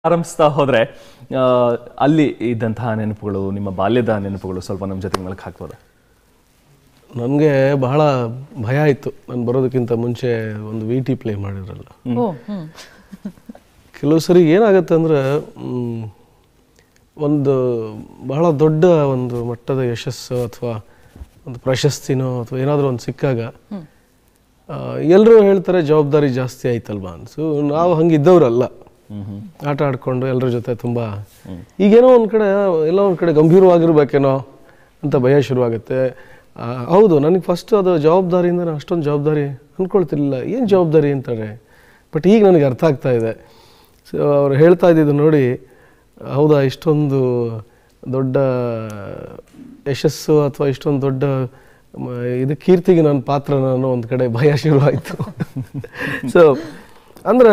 ಆರಂಭಿಸ್ತಾ ಹೋದ್ರೆ ಆ, ಅಲ್ಲಿ ಇದ್ದಂತಹ ನೆನಪುಗಳು ನಿಮ್ಮ ಬಾಲ್ಯದ ನೆನಪುಗಳು ಸ್ವಲ್ಪ ನಮ್ಮ ಜೊತೆಗೆ ಮೆಲುಕು ಹಾಕ್ಬೋದಾ ನನಗೆ ಬಹಳ ಭಯ ಆಯಿತು ನಾನು ಬರೋದಕ್ಕಿಂತ ಮುಂಚೆ ಒಂದು ವಿ ಟಿ ಪ್ಲೇ ಮಾಡಿದ್ರಲ್ಲ ಓ ಹ್ಮ್ ಕೆಲವು ಸರಿ ಏನಾಗುತ್ತೆ ಅಂದರೆ ಒಂದು ಬಹಳ ದೊಡ್ಡ ಒಂದು ಮಟ್ಟದ ಯಶಸ್ಸು ಅಥವಾ ಒಂದು ಪ್ರಶಸ್ತಿನೋ ಅಥವಾ ಏನಾದರೂ ಒಂದು ಸಿಕ್ಕಾಗ ಎಲ್ಲರೂ ಹೇಳ್ತಾರೆ ಜವಾಬ್ದಾರಿ ಜಾಸ್ತಿ ಆಯ್ತಲ್ವಾ ಸೊ ನಾವು ಹಂಗಿದ್ದವ್ರಲ್ಲ ಆಟ ಆಡ್ಕೊಂಡು ಎಲ್ಲರ ಜೊತೆ ತುಂಬ ಈಗೇನೋ ಒಂದು ಕಡೆ ಎಲ್ಲೋ ಒಂದು ಕಡೆ ಗಂಭೀರವಾಗಿರ್ಬೇಕೇನೋ ಅಂತ ಭಯ ಶುರುವಾಗುತ್ತೆ ಆ, ಹೌದು ನನಗೆ ಫಸ್ಟ್ ಅದು ಜವಾಬ್ದಾರಿಯಿಂದ ನಾನು ಅಷ್ಟೊಂದು ಜವಾಬ್ದಾರಿ ಅಂದ್ಕೊಳ್ತಿರ್ಲಿಲ್ಲ ಏನು ಜವಾಬ್ದಾರಿ ಅಂತಾರೆ ಬಟ್ ಈಗ ನನಗೆ ಅರ್ಥ ಆಗ್ತಾ ಇದೆ ಸೊ ಅವ್ರು ಹೇಳ್ತಾ ಇದ್ದಿದ್ದು ನೋಡಿ ಹೌದಾ ಇಷ್ಟೊಂದು ದೊಡ್ಡ ಯಶಸ್ಸು ಅಥವಾ ಇಷ್ಟೊಂದು ದೊಡ್ಡ ಮ, ಇದು ಕೀರ್ತಿಗೆ ನನ್ನ ಪಾತ್ರ ನಾನು ಒಂದು ಕಡೆ ಭಯ ಶುರುವಾಯಿತು ಸೊ ಅಂದರೆ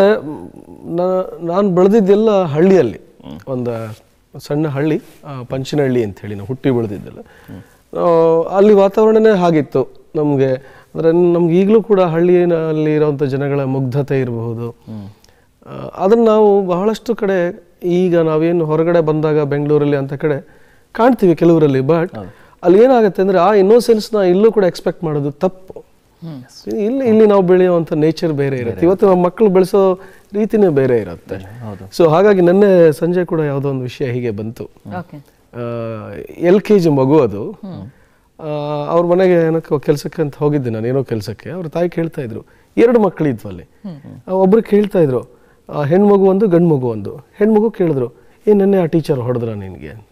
ನಾನು ಬೆಳೆದಿದ್ದೆಲ್ಲ ಹಳ್ಳಿಯಲ್ಲಿ ಒಂದು ಸಣ್ಣ ಹಳ್ಳಿ ಆ, ಪಂಚನಹಳ್ಳಿ ಅಂತ ಹೇಳಿ ನಾವು ಹುಟ್ಟಿ ಬೆಳೆದಿದ್ದೆಲ್ಲ ಆ, ಅಲ್ಲಿ ವಾತಾವರಣನೇ ಹಾಗಿತ್ತು ನಮಗೆ ಅಂದರೆ ನಮ್ಗೆ ಈಗಲೂ ಕೂಡ ಹಳ್ಳಿಯಲ್ಲಿ ಇರೋವಂಥ ಜನಗಳ ಮುಗ್ಧತೆ ಇರಬಹುದು ಆ, ಅದನ್ನ ನಾವು ಬಹಳಷ್ಟು ಕಡೆ ಈಗ ನಾವೇನು ಹೊರಗಡೆ ಬಂದಾಗ ಬೆಂಗಳೂರಲ್ಲಿ ಅಂತ ಕಡೆ ಕಾಣ್ತೀವಿ ಕೆಲವರಲ್ಲಿ ಬಟ್ ಅಲ್ಲಿ ಏನಾಗುತ್ತೆ ಅಂದ್ರೆ ಆ ಇನ್ನೋಸೆನ್ಸ್ನ ಇಲ್ಲೂ ಕೂಡ ಎಕ್ಸ್ಪೆಕ್ಟ್ ಮಾಡೋದು ತಪ್ಪು ಇಲ್ಲಿ ಇಲ್ಲಿ ನಾವು ಬೆಳೆಯುವಂಥ ನೇಚರ್ ಬೇರೆ ಇರುತ್ತೆ ಇವತ್ತು ನಮ್ಮ ಮಕ್ಕಳು ಬೆಳೆಸೋ ರೀತಿನೇ ಬೇರೆ ಇರುತ್ತೆ ಸೊ ಹಾಗಾಗಿ ನಿನ್ನೆ ಸಂಜೆ ಕೂಡ ಯಾವುದೋ ಒಂದು ವಿಷಯ ಹೀಗೆ ಬಂತು ಓಕೆ ಎಲ್ ಕೆ ಜಿ ಮಗು ಅದು ಅವ್ರ ಮನೆಗೆ ಏನಕ್ಕೆ ಕೆಲಸಕ್ಕೆ ಅಂತ ಹೋಗಿದ್ದೆ ನಾನು ಏನೋ ಕೆಲಸಕ್ಕೆ ಅವ್ರ ತಾಯಿ ಕೇಳ್ತಾ ಇದ್ರು ಎರಡು ಮಕ್ಕಳಿದ್ವು ಅಲ್ಲಿ ಒಬ್ರು ಕೇಳ್ತಾ ಇದ್ರು ಆ, ಹೆಣ್ಮಗು ಒಂದು ಗಂಡು ಮಗು ಒಂದು ಹೆಣ್ಮಗು ಕೇಳಿದ್ರು ಏ ನೆನ್ನೆ ಆ ಟೀಚರ್ ಹೊಡೆದ್ರ ನಿನಗೆ ಅಂತ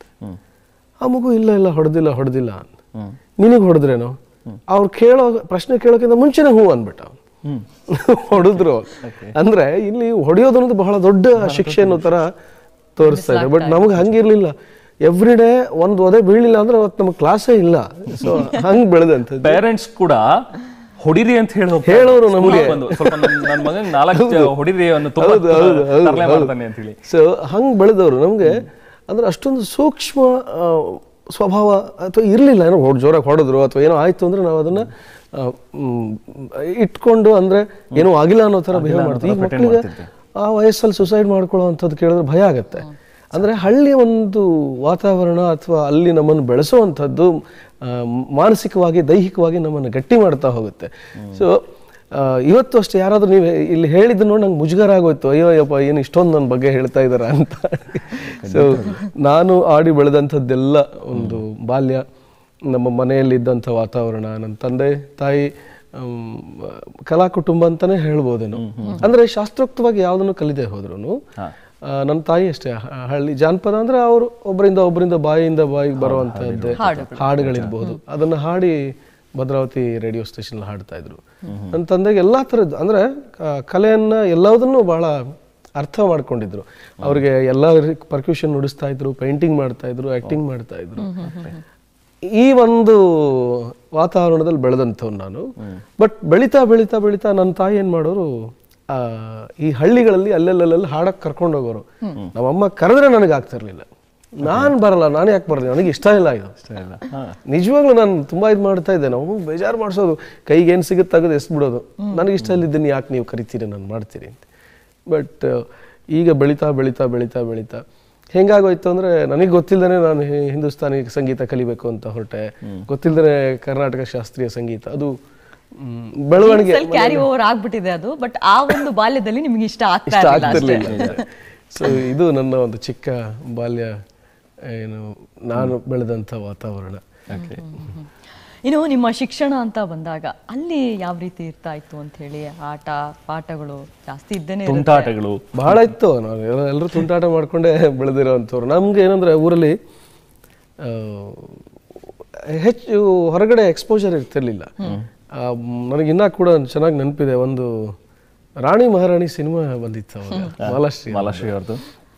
ಆ ಮಗು ಇಲ್ಲ ಇಲ್ಲ ಹೊಡೆದಿಲ್ಲ ಹೊಡೆದಿಲ್ಲ ಅಂತ ನಿನಗೆ ಹೊಡೆದ್ರೇನೋ ಅವ್ರು ಕೇಳೋ ಪ್ರಶ್ನೆ ಕೇಳೋಕ್ಕಿಂತ ಮುಂಚೆನೆ ಹೂ ಅಂದ್ಬಿಟ್ಟ ಅವ್ನು. ಹೊಡೆದ್ರು ಅಂದ್ರೆ ಇಲ್ಲಿ ಹೊಡೆಯೋದು ಅನ್ನೋದು ಬಹಳ ದೊಡ್ಡ ಶಿಕ್ಷೆ ಅನ್ನೋ ತರ ತೋರಿಸ್ತಾ ಇದೆ ಬಟ್ ನಮ್ಗೆ ಹಂಗಿರ್ಲಿಲ್ಲ ಎವ್ರಿ ಡೇ ಒಂದು ಒದೆ ಬೀಳಿಲ್ಲ ಅಂದ್ರೆ ಅವತ್ತು ನಮಗೆ ಕ್ಲಾಸೇ ಇಲ್ಲ ಸೊ ಹಂಗ್ ಬೆಳೆದಂಥದ್ದು ಪೇರೆಂಟ್ಸ್ ಕೂಡ ಹೊಡಿರಿ ಅಂತ ಹೇಳಿ ಹೋಗ್ತಾರೆ. ಹೇಳೋರು ನಮ್ಗೆ. ಬಂದು ಸ್ವಲ್ಪ ನನ್ನ ಮಗನ್ ನಾಲ್ಕು ಹೊಡಿರಿ ಅನ್ನೋ ತುಂಬಾ ಹೌದು, ಹೌದು, ಹೌದು, ತರಲೆ ಹೌದು. ಮಾಡ್ತಾನೆ ಅಂತ ಹೇಳಿ ಸೊ ಹಂಗೆ ಬೆಳೆದವರು ನಮಗೆ ಅಂದ್ರೆ ಅಷ್ಟೊಂದು ಸೂಕ್ಷ್ಮ ಆ, ಸ್ವಭಾವ ಅಥವಾ ಇರಲಿಲ್ಲ ಏನೋ ಹೊಡ್ ಜೋರಾಗಿ ಹೊಡೆದ್ರು ಅಥವಾ ಏನೋ ಆಯ್ತು ಅಂದ್ರೆ ನಾವು ಅದನ್ನ ಆ, ಮ್, ಇಟ್ಕೊಂಡು ಅಂದ್ರೆ ಏನೋ ಆಗಿಲ್ಲ ಅನ್ನೋ ಥರ ಬಿಹೇವ್ ಮಾಡ್ತೀವಿ ಈಗ ಮಕ್ಕಳಿಗೆ ಆ ವಯಸ್ಸಲ್ಲಿ ಸುಸೈಡ್ ಮಾಡ್ಕೊಳ್ಳೋ ಅಂಥದ್ದು ಕೇಳಿದ್ರೆ ಭಯ ಆಗುತ್ತೆ ಅಂದ್ರೆ ಹಳ್ಳಿಯ ಒಂದು ವಾತಾವರಣ ಅಥವಾ ಅಲ್ಲಿ ನಮ್ಮನ್ನು ಬೆಳೆಸುವಂಥದ್ದು ಆ, ಮಾನಸಿಕವಾಗಿ ದೈಹಿಕವಾಗಿ ನಮ್ಮನ್ನು ಗಟ್ಟಿ ಮಾಡ್ತಾ ಹೋಗುತ್ತೆ ಸೊ ಇವತ್ತು ಅಷ್ಟೇ ಯಾರಾದ್ರೂ ನೀವು ಇಲ್ಲಿ ಹೇಳಿದ್ದು ನೋಡಿ ನಂಗೆ ಮುಜುಗರ ಆಗೋಯ್ತು ಅಯ್ಯೋ ಯಪ್ಪ ಏನು ಇಷ್ಟೊಂದು ನನ್ನ ಬಗ್ಗೆ ಹೇಳ್ತಾ ಇದ್ದಾರ ಅಂತ ಸೊ ನಾನು ಆಡಿ ಬೆಳೆದಂಥದ್ದೆಲ್ಲ ಒಂದು ಬಾಲ್ಯ ನಮ್ಮ ಮನೆಯಲ್ಲಿದ್ದಂಥ ವಾತಾವರಣ ನನ್ನ ತಂದೆ ತಾಯಿ ಆಮ್, ಕಲಾ ಕುಟುಂಬ ಅಂತಾನೆ ಹೇಳ್ಬೋದೇನು ಅಂದ್ರೆ ಶಾಸ್ತ್ರೋಕ್ತವಾಗಿ ಯಾವುದನ್ನು ಕಲಿದೆ ಹೋದ್ರು ನನ್ನ ತಾಯಿ ಅಷ್ಟೇ ಹ- ಹಳ್ಳಿ ಜಾನಪದ ಅಂದ್ರೆ ಅವರು ಒಬ್ಬರಿಂದ ಒಬ್ಬರಿಂದ ಬಾಯಿಯಿಂದ ಬಾಯಿಗೆ ಬರುವಂತಹದ್ದೇ ಹಾಡುಗಳಿರ್ಬೋದು ಅದನ್ನ ಹಾಡಿ ಭದ್ರಾವತಿ ರೇಡಿಯೋ ಸ್ಟೇಷನ್ ಹಾಡ್ತಾ ಇದ್ರು ನನ್ನ ತಂದೆಗೆ ಎಲ್ಲಾ ಥರದ್ದು ಅಂದ್ರೆ ಕ- ಕಲೆಯನ್ನ ಎಲ್ಲದನ್ನೂ ಬಹಳ ಅರ್ಥ ಮಾಡ್ಕೊಂಡಿದ್ರು ಅವ್ರಿಗೆ ಎಲ್ಲ ಪರ್ಕ್ಯೂಷನ್ ನುಡಿಸ್ತಾ ಇದ್ರು ಪೇಂಟಿಂಗ್ ಮಾಡ್ತಾ ಇದ್ರು ಆಕ್ಟಿಂಗ್ ಮಾಡ್ತಾ ಇದ್ರು ಈ ಒಂದು ವಾತಾವರಣದಲ್ಲಿ ಬೆಳೆದಂಥವ್ನು ನಾನು ಬಟ್ ಬೆಳಿತಾ ಬೆಳಿತಾ ಬೆಳಿತಾ ನನ್ನ ತಾಯಿ ಏನ್ ಮಾಡೋರು ಆ, ಈ ಹಳ್ಳಿಗಳಲ್ಲಿ ಅಲ್ಲೆಲ್ಲಲ್ಲಿ ಹಾಡಕ್ ಕರ್ಕೊಂಡು ಹೋಗೋರು ನಮ್ಮಮ್ಮ ಕರೆದ್ರೆ ನನಗೆ ಆಗ್ತಿರ್ಲಿಲ್ಲ ನಾನ್ ಬರಲ್ಲ ನಾನು ಯಾಕೆ ಬರಲ್ಲ ನನಗೆ ಇಷ್ಟ ಇಲ್ಲ ಇದು ನಿಜವಾಗ್ಲೂ ನಾನು ತುಂಬಾ ಇದು ಮಾಡ್ತಾ ಇದ್ದೆ ನಾವು ಬೇಜಾರು ಮಾಡಿಸೋದು ಕೈಗೆ ಏನು ಸಿಗುತ್ತೆ ತೆಗೆದು ಎಸ್ಬಿಡೋದು ನನಗೆ ಇಷ್ಟ ಇಲ್ಲಿದ್ದೀನಿ ಯಾಕೆ ನೀವು ಕರಿತೀರಿ ನಾನು ಮಾಡ್ತೀರಿ ಅಂತ ಬಟ್ ಈಗ ಬೆಳೀತಾ ಬೆಳೀತಾ ಬೆಳೀತಾ ಬೆಳೀತಾ ಹೆಂಗಾಗೋಯ್ತು ಅಂದ್ರೆ ನನಗೆ ಗೊತ್ತಿಲ್ಲದೇ ನಾನು ಹಿ- ಹಿಂದೂಸ್ತಾನಿ ಸಂಗೀತ ಕಲಿಬೇಕು ಅಂತ ಹೊರಟೆ ಗೊತ್ತಿಲ್ಲದೇ ಕರ್ನಾಟಕ ಶಾಸ್ತ್ರೀಯ ಸಂಗೀತ ಅದು ಮ್, ಬೆಳವಣಿಗೆ ಕ್ಯಾರಿ ಓವರ್ ಆಗ್ಬಿಟ್ಟಿದೆ ಅದು ಬಟ್ ಆ ಒಂದು ಬಾಲ್ಯದಲ್ಲಿ ನಿಮ್ಗೆ ಇಷ್ಟ ಆಗ್ತಾ ಇಷ್ಟ ಇರ್ಲಿಲ್ಲ ಅಷ್ಟೇ. ಆಗ್ತಿರ್ಲಿಲ್ಲ ಸೊ ಇದು ನನ್ನ ಒಂದು ಚಿಕ್ಕ ಬಾಲ್ಯ ಏನು ನಾನು ಬೆಳೆದಂಥ ವಾತಾವರಣ ಇನ್ನು ನಿಮ್ಮ ಶಿಕ್ಷಣ ಅಂತ ಬಂದಾಗ ಅಲ್ಲಿ ಯಾವ ರೀತಿ ಇರ್ತಾ ಇತ್ತು ಅಂತ ಹೇಳಿ ಆಟ ಪಾಠಗಳು ಜಾಸ್ತಿ ಇದ್ದೇನೆ ತುಂಟಾಟಗಳು ಬಹಳ ಇತ್ತು ನಾವು ಎಲ್ಲರೂ ತುಂಟಾಟ ಮಾಡ್ಕೊಂಡೇ ಬೆಳೆದಿರೋವಂಥವ್ರು ನಮ್ಗೆ ಏನಂದ್ರೆ ಊರಲ್ಲಿ ಆ, ಹೆಚ್ಚು ಹೊರಗಡೆ ಎಕ್ಸ್ಪೋಜರ್ ಇರ್ತಿರ್ಲಿಲ್ಲ ಆ, ಮ್, ನನಗೆ ಇನ್ನೂ ಕೂಡ ಚೆನ್ನಾಗಿ ನೆನಪಿದೆ ಒಂದು ರಾಣಿ ಮಹಾರಾಣಿ ಸಿನಿಮಾ ಬಂದಿತ್ತು ಅವಾಗ ಮಾಲಾಶ್ರೀ ಮಾಲಾಶ್ರೀ ಅವ್ರದ್ದು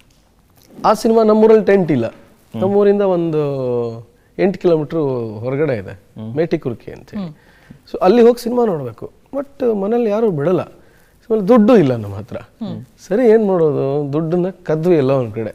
ಆ ಸಿನಿಮಾ ನಮ್ಮೂರಲ್ಲಿ ಟೆಂಟ್ ಇಲ್ಲ ನಮ್ಮೂರಿಂದ ಒಂದು ಎಂಟು ಕಿಲೋಮೀಟ್ರ್ ಹೊರಗಡೆ ಇದೆ ಮೇಟಿಕುರ್ಕಿ ಅಂತೇಳಿ ಸೊ ಅಲ್ಲಿ ಹೋಗಿ ಸಿನಿಮಾ ನೋಡಬೇಕು ಬಟ್ ಮನೇಲಿ ಯಾರು ಬಿಡಲ್ಲ ಆಮೇಲೆ ದುಡ್ಡು ಇಲ್ಲ ನಮ್ಮ ಹತ್ರ ಸರಿ ಏನ್ ಮಾಡೋದು ದುಡ್ಡನ್ನ ಕದ್ವಿ ಎಲ್ಲ ಒಂದ್ ಕಡೆ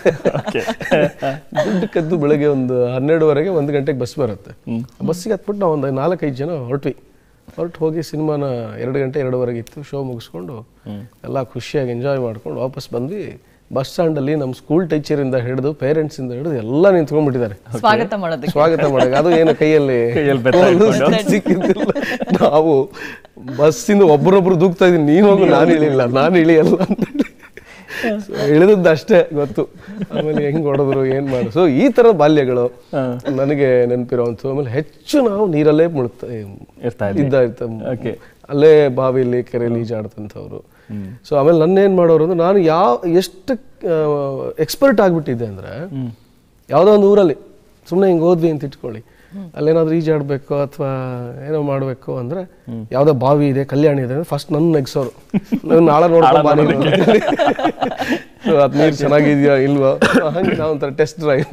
ದುಡ್ಡು ಕದ್ದು ಬೆಳಗ್ಗೆ ಒಂದು ಹನ್ನೆರಡುವರೆಗೆ ಒಂದು ಗಂಟೆಗೆ ಬಸ್ ಬರುತ್ತೆ ಬಸ್ಸಿಗೆ ಹತ್ಬಿಟ್ಟು ನಾವು ಒಂದು ನಾಲ್ಕೈದು ಜನ ಹೊರಟ್ವಿ ಹೊರಟು ಹೋಗಿ ಸಿನಿಮಾನ ಎರಡು ಗಂಟೆ ಎರಡುವರೆಗೆ ಇತ್ತು ಶೋ ಮುಗಿಸ್ಕೊಂಡು ಎಲ್ಲ ಖುಷಿಯಾಗಿ ಎಂಜಾಯ್ ಮಾಡ್ಕೊಂಡು ವಾಪಸ್ ಬಂದ್ವಿ ಬಸ್ ಸ್ಟ್ಯಾಂಡಲ್ಲಿ ನಮ್ಮ ಸ್ಕೂಲ್ ಟೀಚರಿಂದ ಹಿಡಿದು ಪೇರೆಂಟ್ಸಿಂದ ಹಿಡಿದು ಎಲ್ಲ ನಿಂತ್ಕೊಂಡ್ಬಿಟ್ಟಿದ್ದಾರೆ ಸ್ವಾಗತ ಮಾಡೋದಕ್ಕೆ ಸ್ವಾಗತ ಮಾಡಕ್ಕೆ ಅದು ಏನು ಕೈಯಲ್ಲಿ ಕೈಯಲ್ಲಿ ಬೆತ್ತ ಇಟ್ಕೊಂಡು. ಸಿಕ್ಕಿದ್ದಿಲ್ಲ ನಾವು ಬಸ್ಸಿಂದ ಒಬ್ಬರೊಬ್ರು ದೂಕ್ತಾ ಇದೀನಿ ನೀನು ಹೋಗು ನಾನು ಇಳಿಲ್ಲ ನಾನು ಇಳಿಯಲ್ಲ ಅಂತೇಳಿ So, ಇಳಿದದ್ದು ಅಷ್ಟೇ ಗೊತ್ತು ಆಮೇಲೆ ಹೆಂಗ್ ಹೊಡೆದ್ರು ಏನ್ ಮಾಡು ಸೊ ಈ ತರ ಬಾಲ್ಯಗಳು ನನಗೆ ನೆನಪಿರೋವಂಥ ಆಮೇಲೆ ಹೆಚ್ಚು ನಾವು ನೀರಲ್ಲೇ ಮುಳುಗ್ತಾ ಇರ್ತಾ ಇದ್ರಿ. ಇದ್ದ ಇರ್ತ Okay. ಅಲ್ಲೇ ಬಾವಿಲಿ ಕೆರೆಯಲ್ಲಿ ಈಜಾಡ್ತಂಥವ್ರು ಸೊ ಆಮೇಲೆ ನನ್ನ ಏನ್ ಮಾಡೋರು ಅಂದ್ರೆ ನಾನು ಯಾವ ಎಷ್ಟು ಎಕ್ಸ್ಪರ್ಟ್ ಆಗ್ಬಿಟ್ಟಿದ್ದೆ ಅಂದ್ರೆ ಯಾವುದೋ ಒಂದು ಊರಲ್ಲಿ ಸುಮ್ಮನೆ ಹಿಂಗೆ ಹೋದ್ವಿ ಅಂತ ಇಟ್ಕೊಳ್ಳಿ ಅಲ್ಲೇನಾದ್ರೂ ಈಜಾಡ್ಬೇಕು ಅಥವಾ ಏನೋ ಮಾಡಬೇಕು ಅಂದ್ರೆ ಯಾವ್ದೋ ಬಾವಿ ಇದೆ ಕಲ್ಯಾಣಿ ಇದೆ ಅಂದ್ರೆ ಫಸ್ಟ್ ನನ್ನ ನೆಗ್ಸೋರು ನಾನು ನಾಳೆ ನೋಡ್ಕೊಂಡು ಬಾ ನೀನು ಅಂತೇಳಿ. So, ಅದ್ ನೀರು ಚೆನ್ನಾಗಿದ್ಯಾ ಇಲ್ವಾ ಹಂಗೆ ನಾವು ಒಂಥರ ಟೆಸ್ಟ್ ಡ್ರೈವ್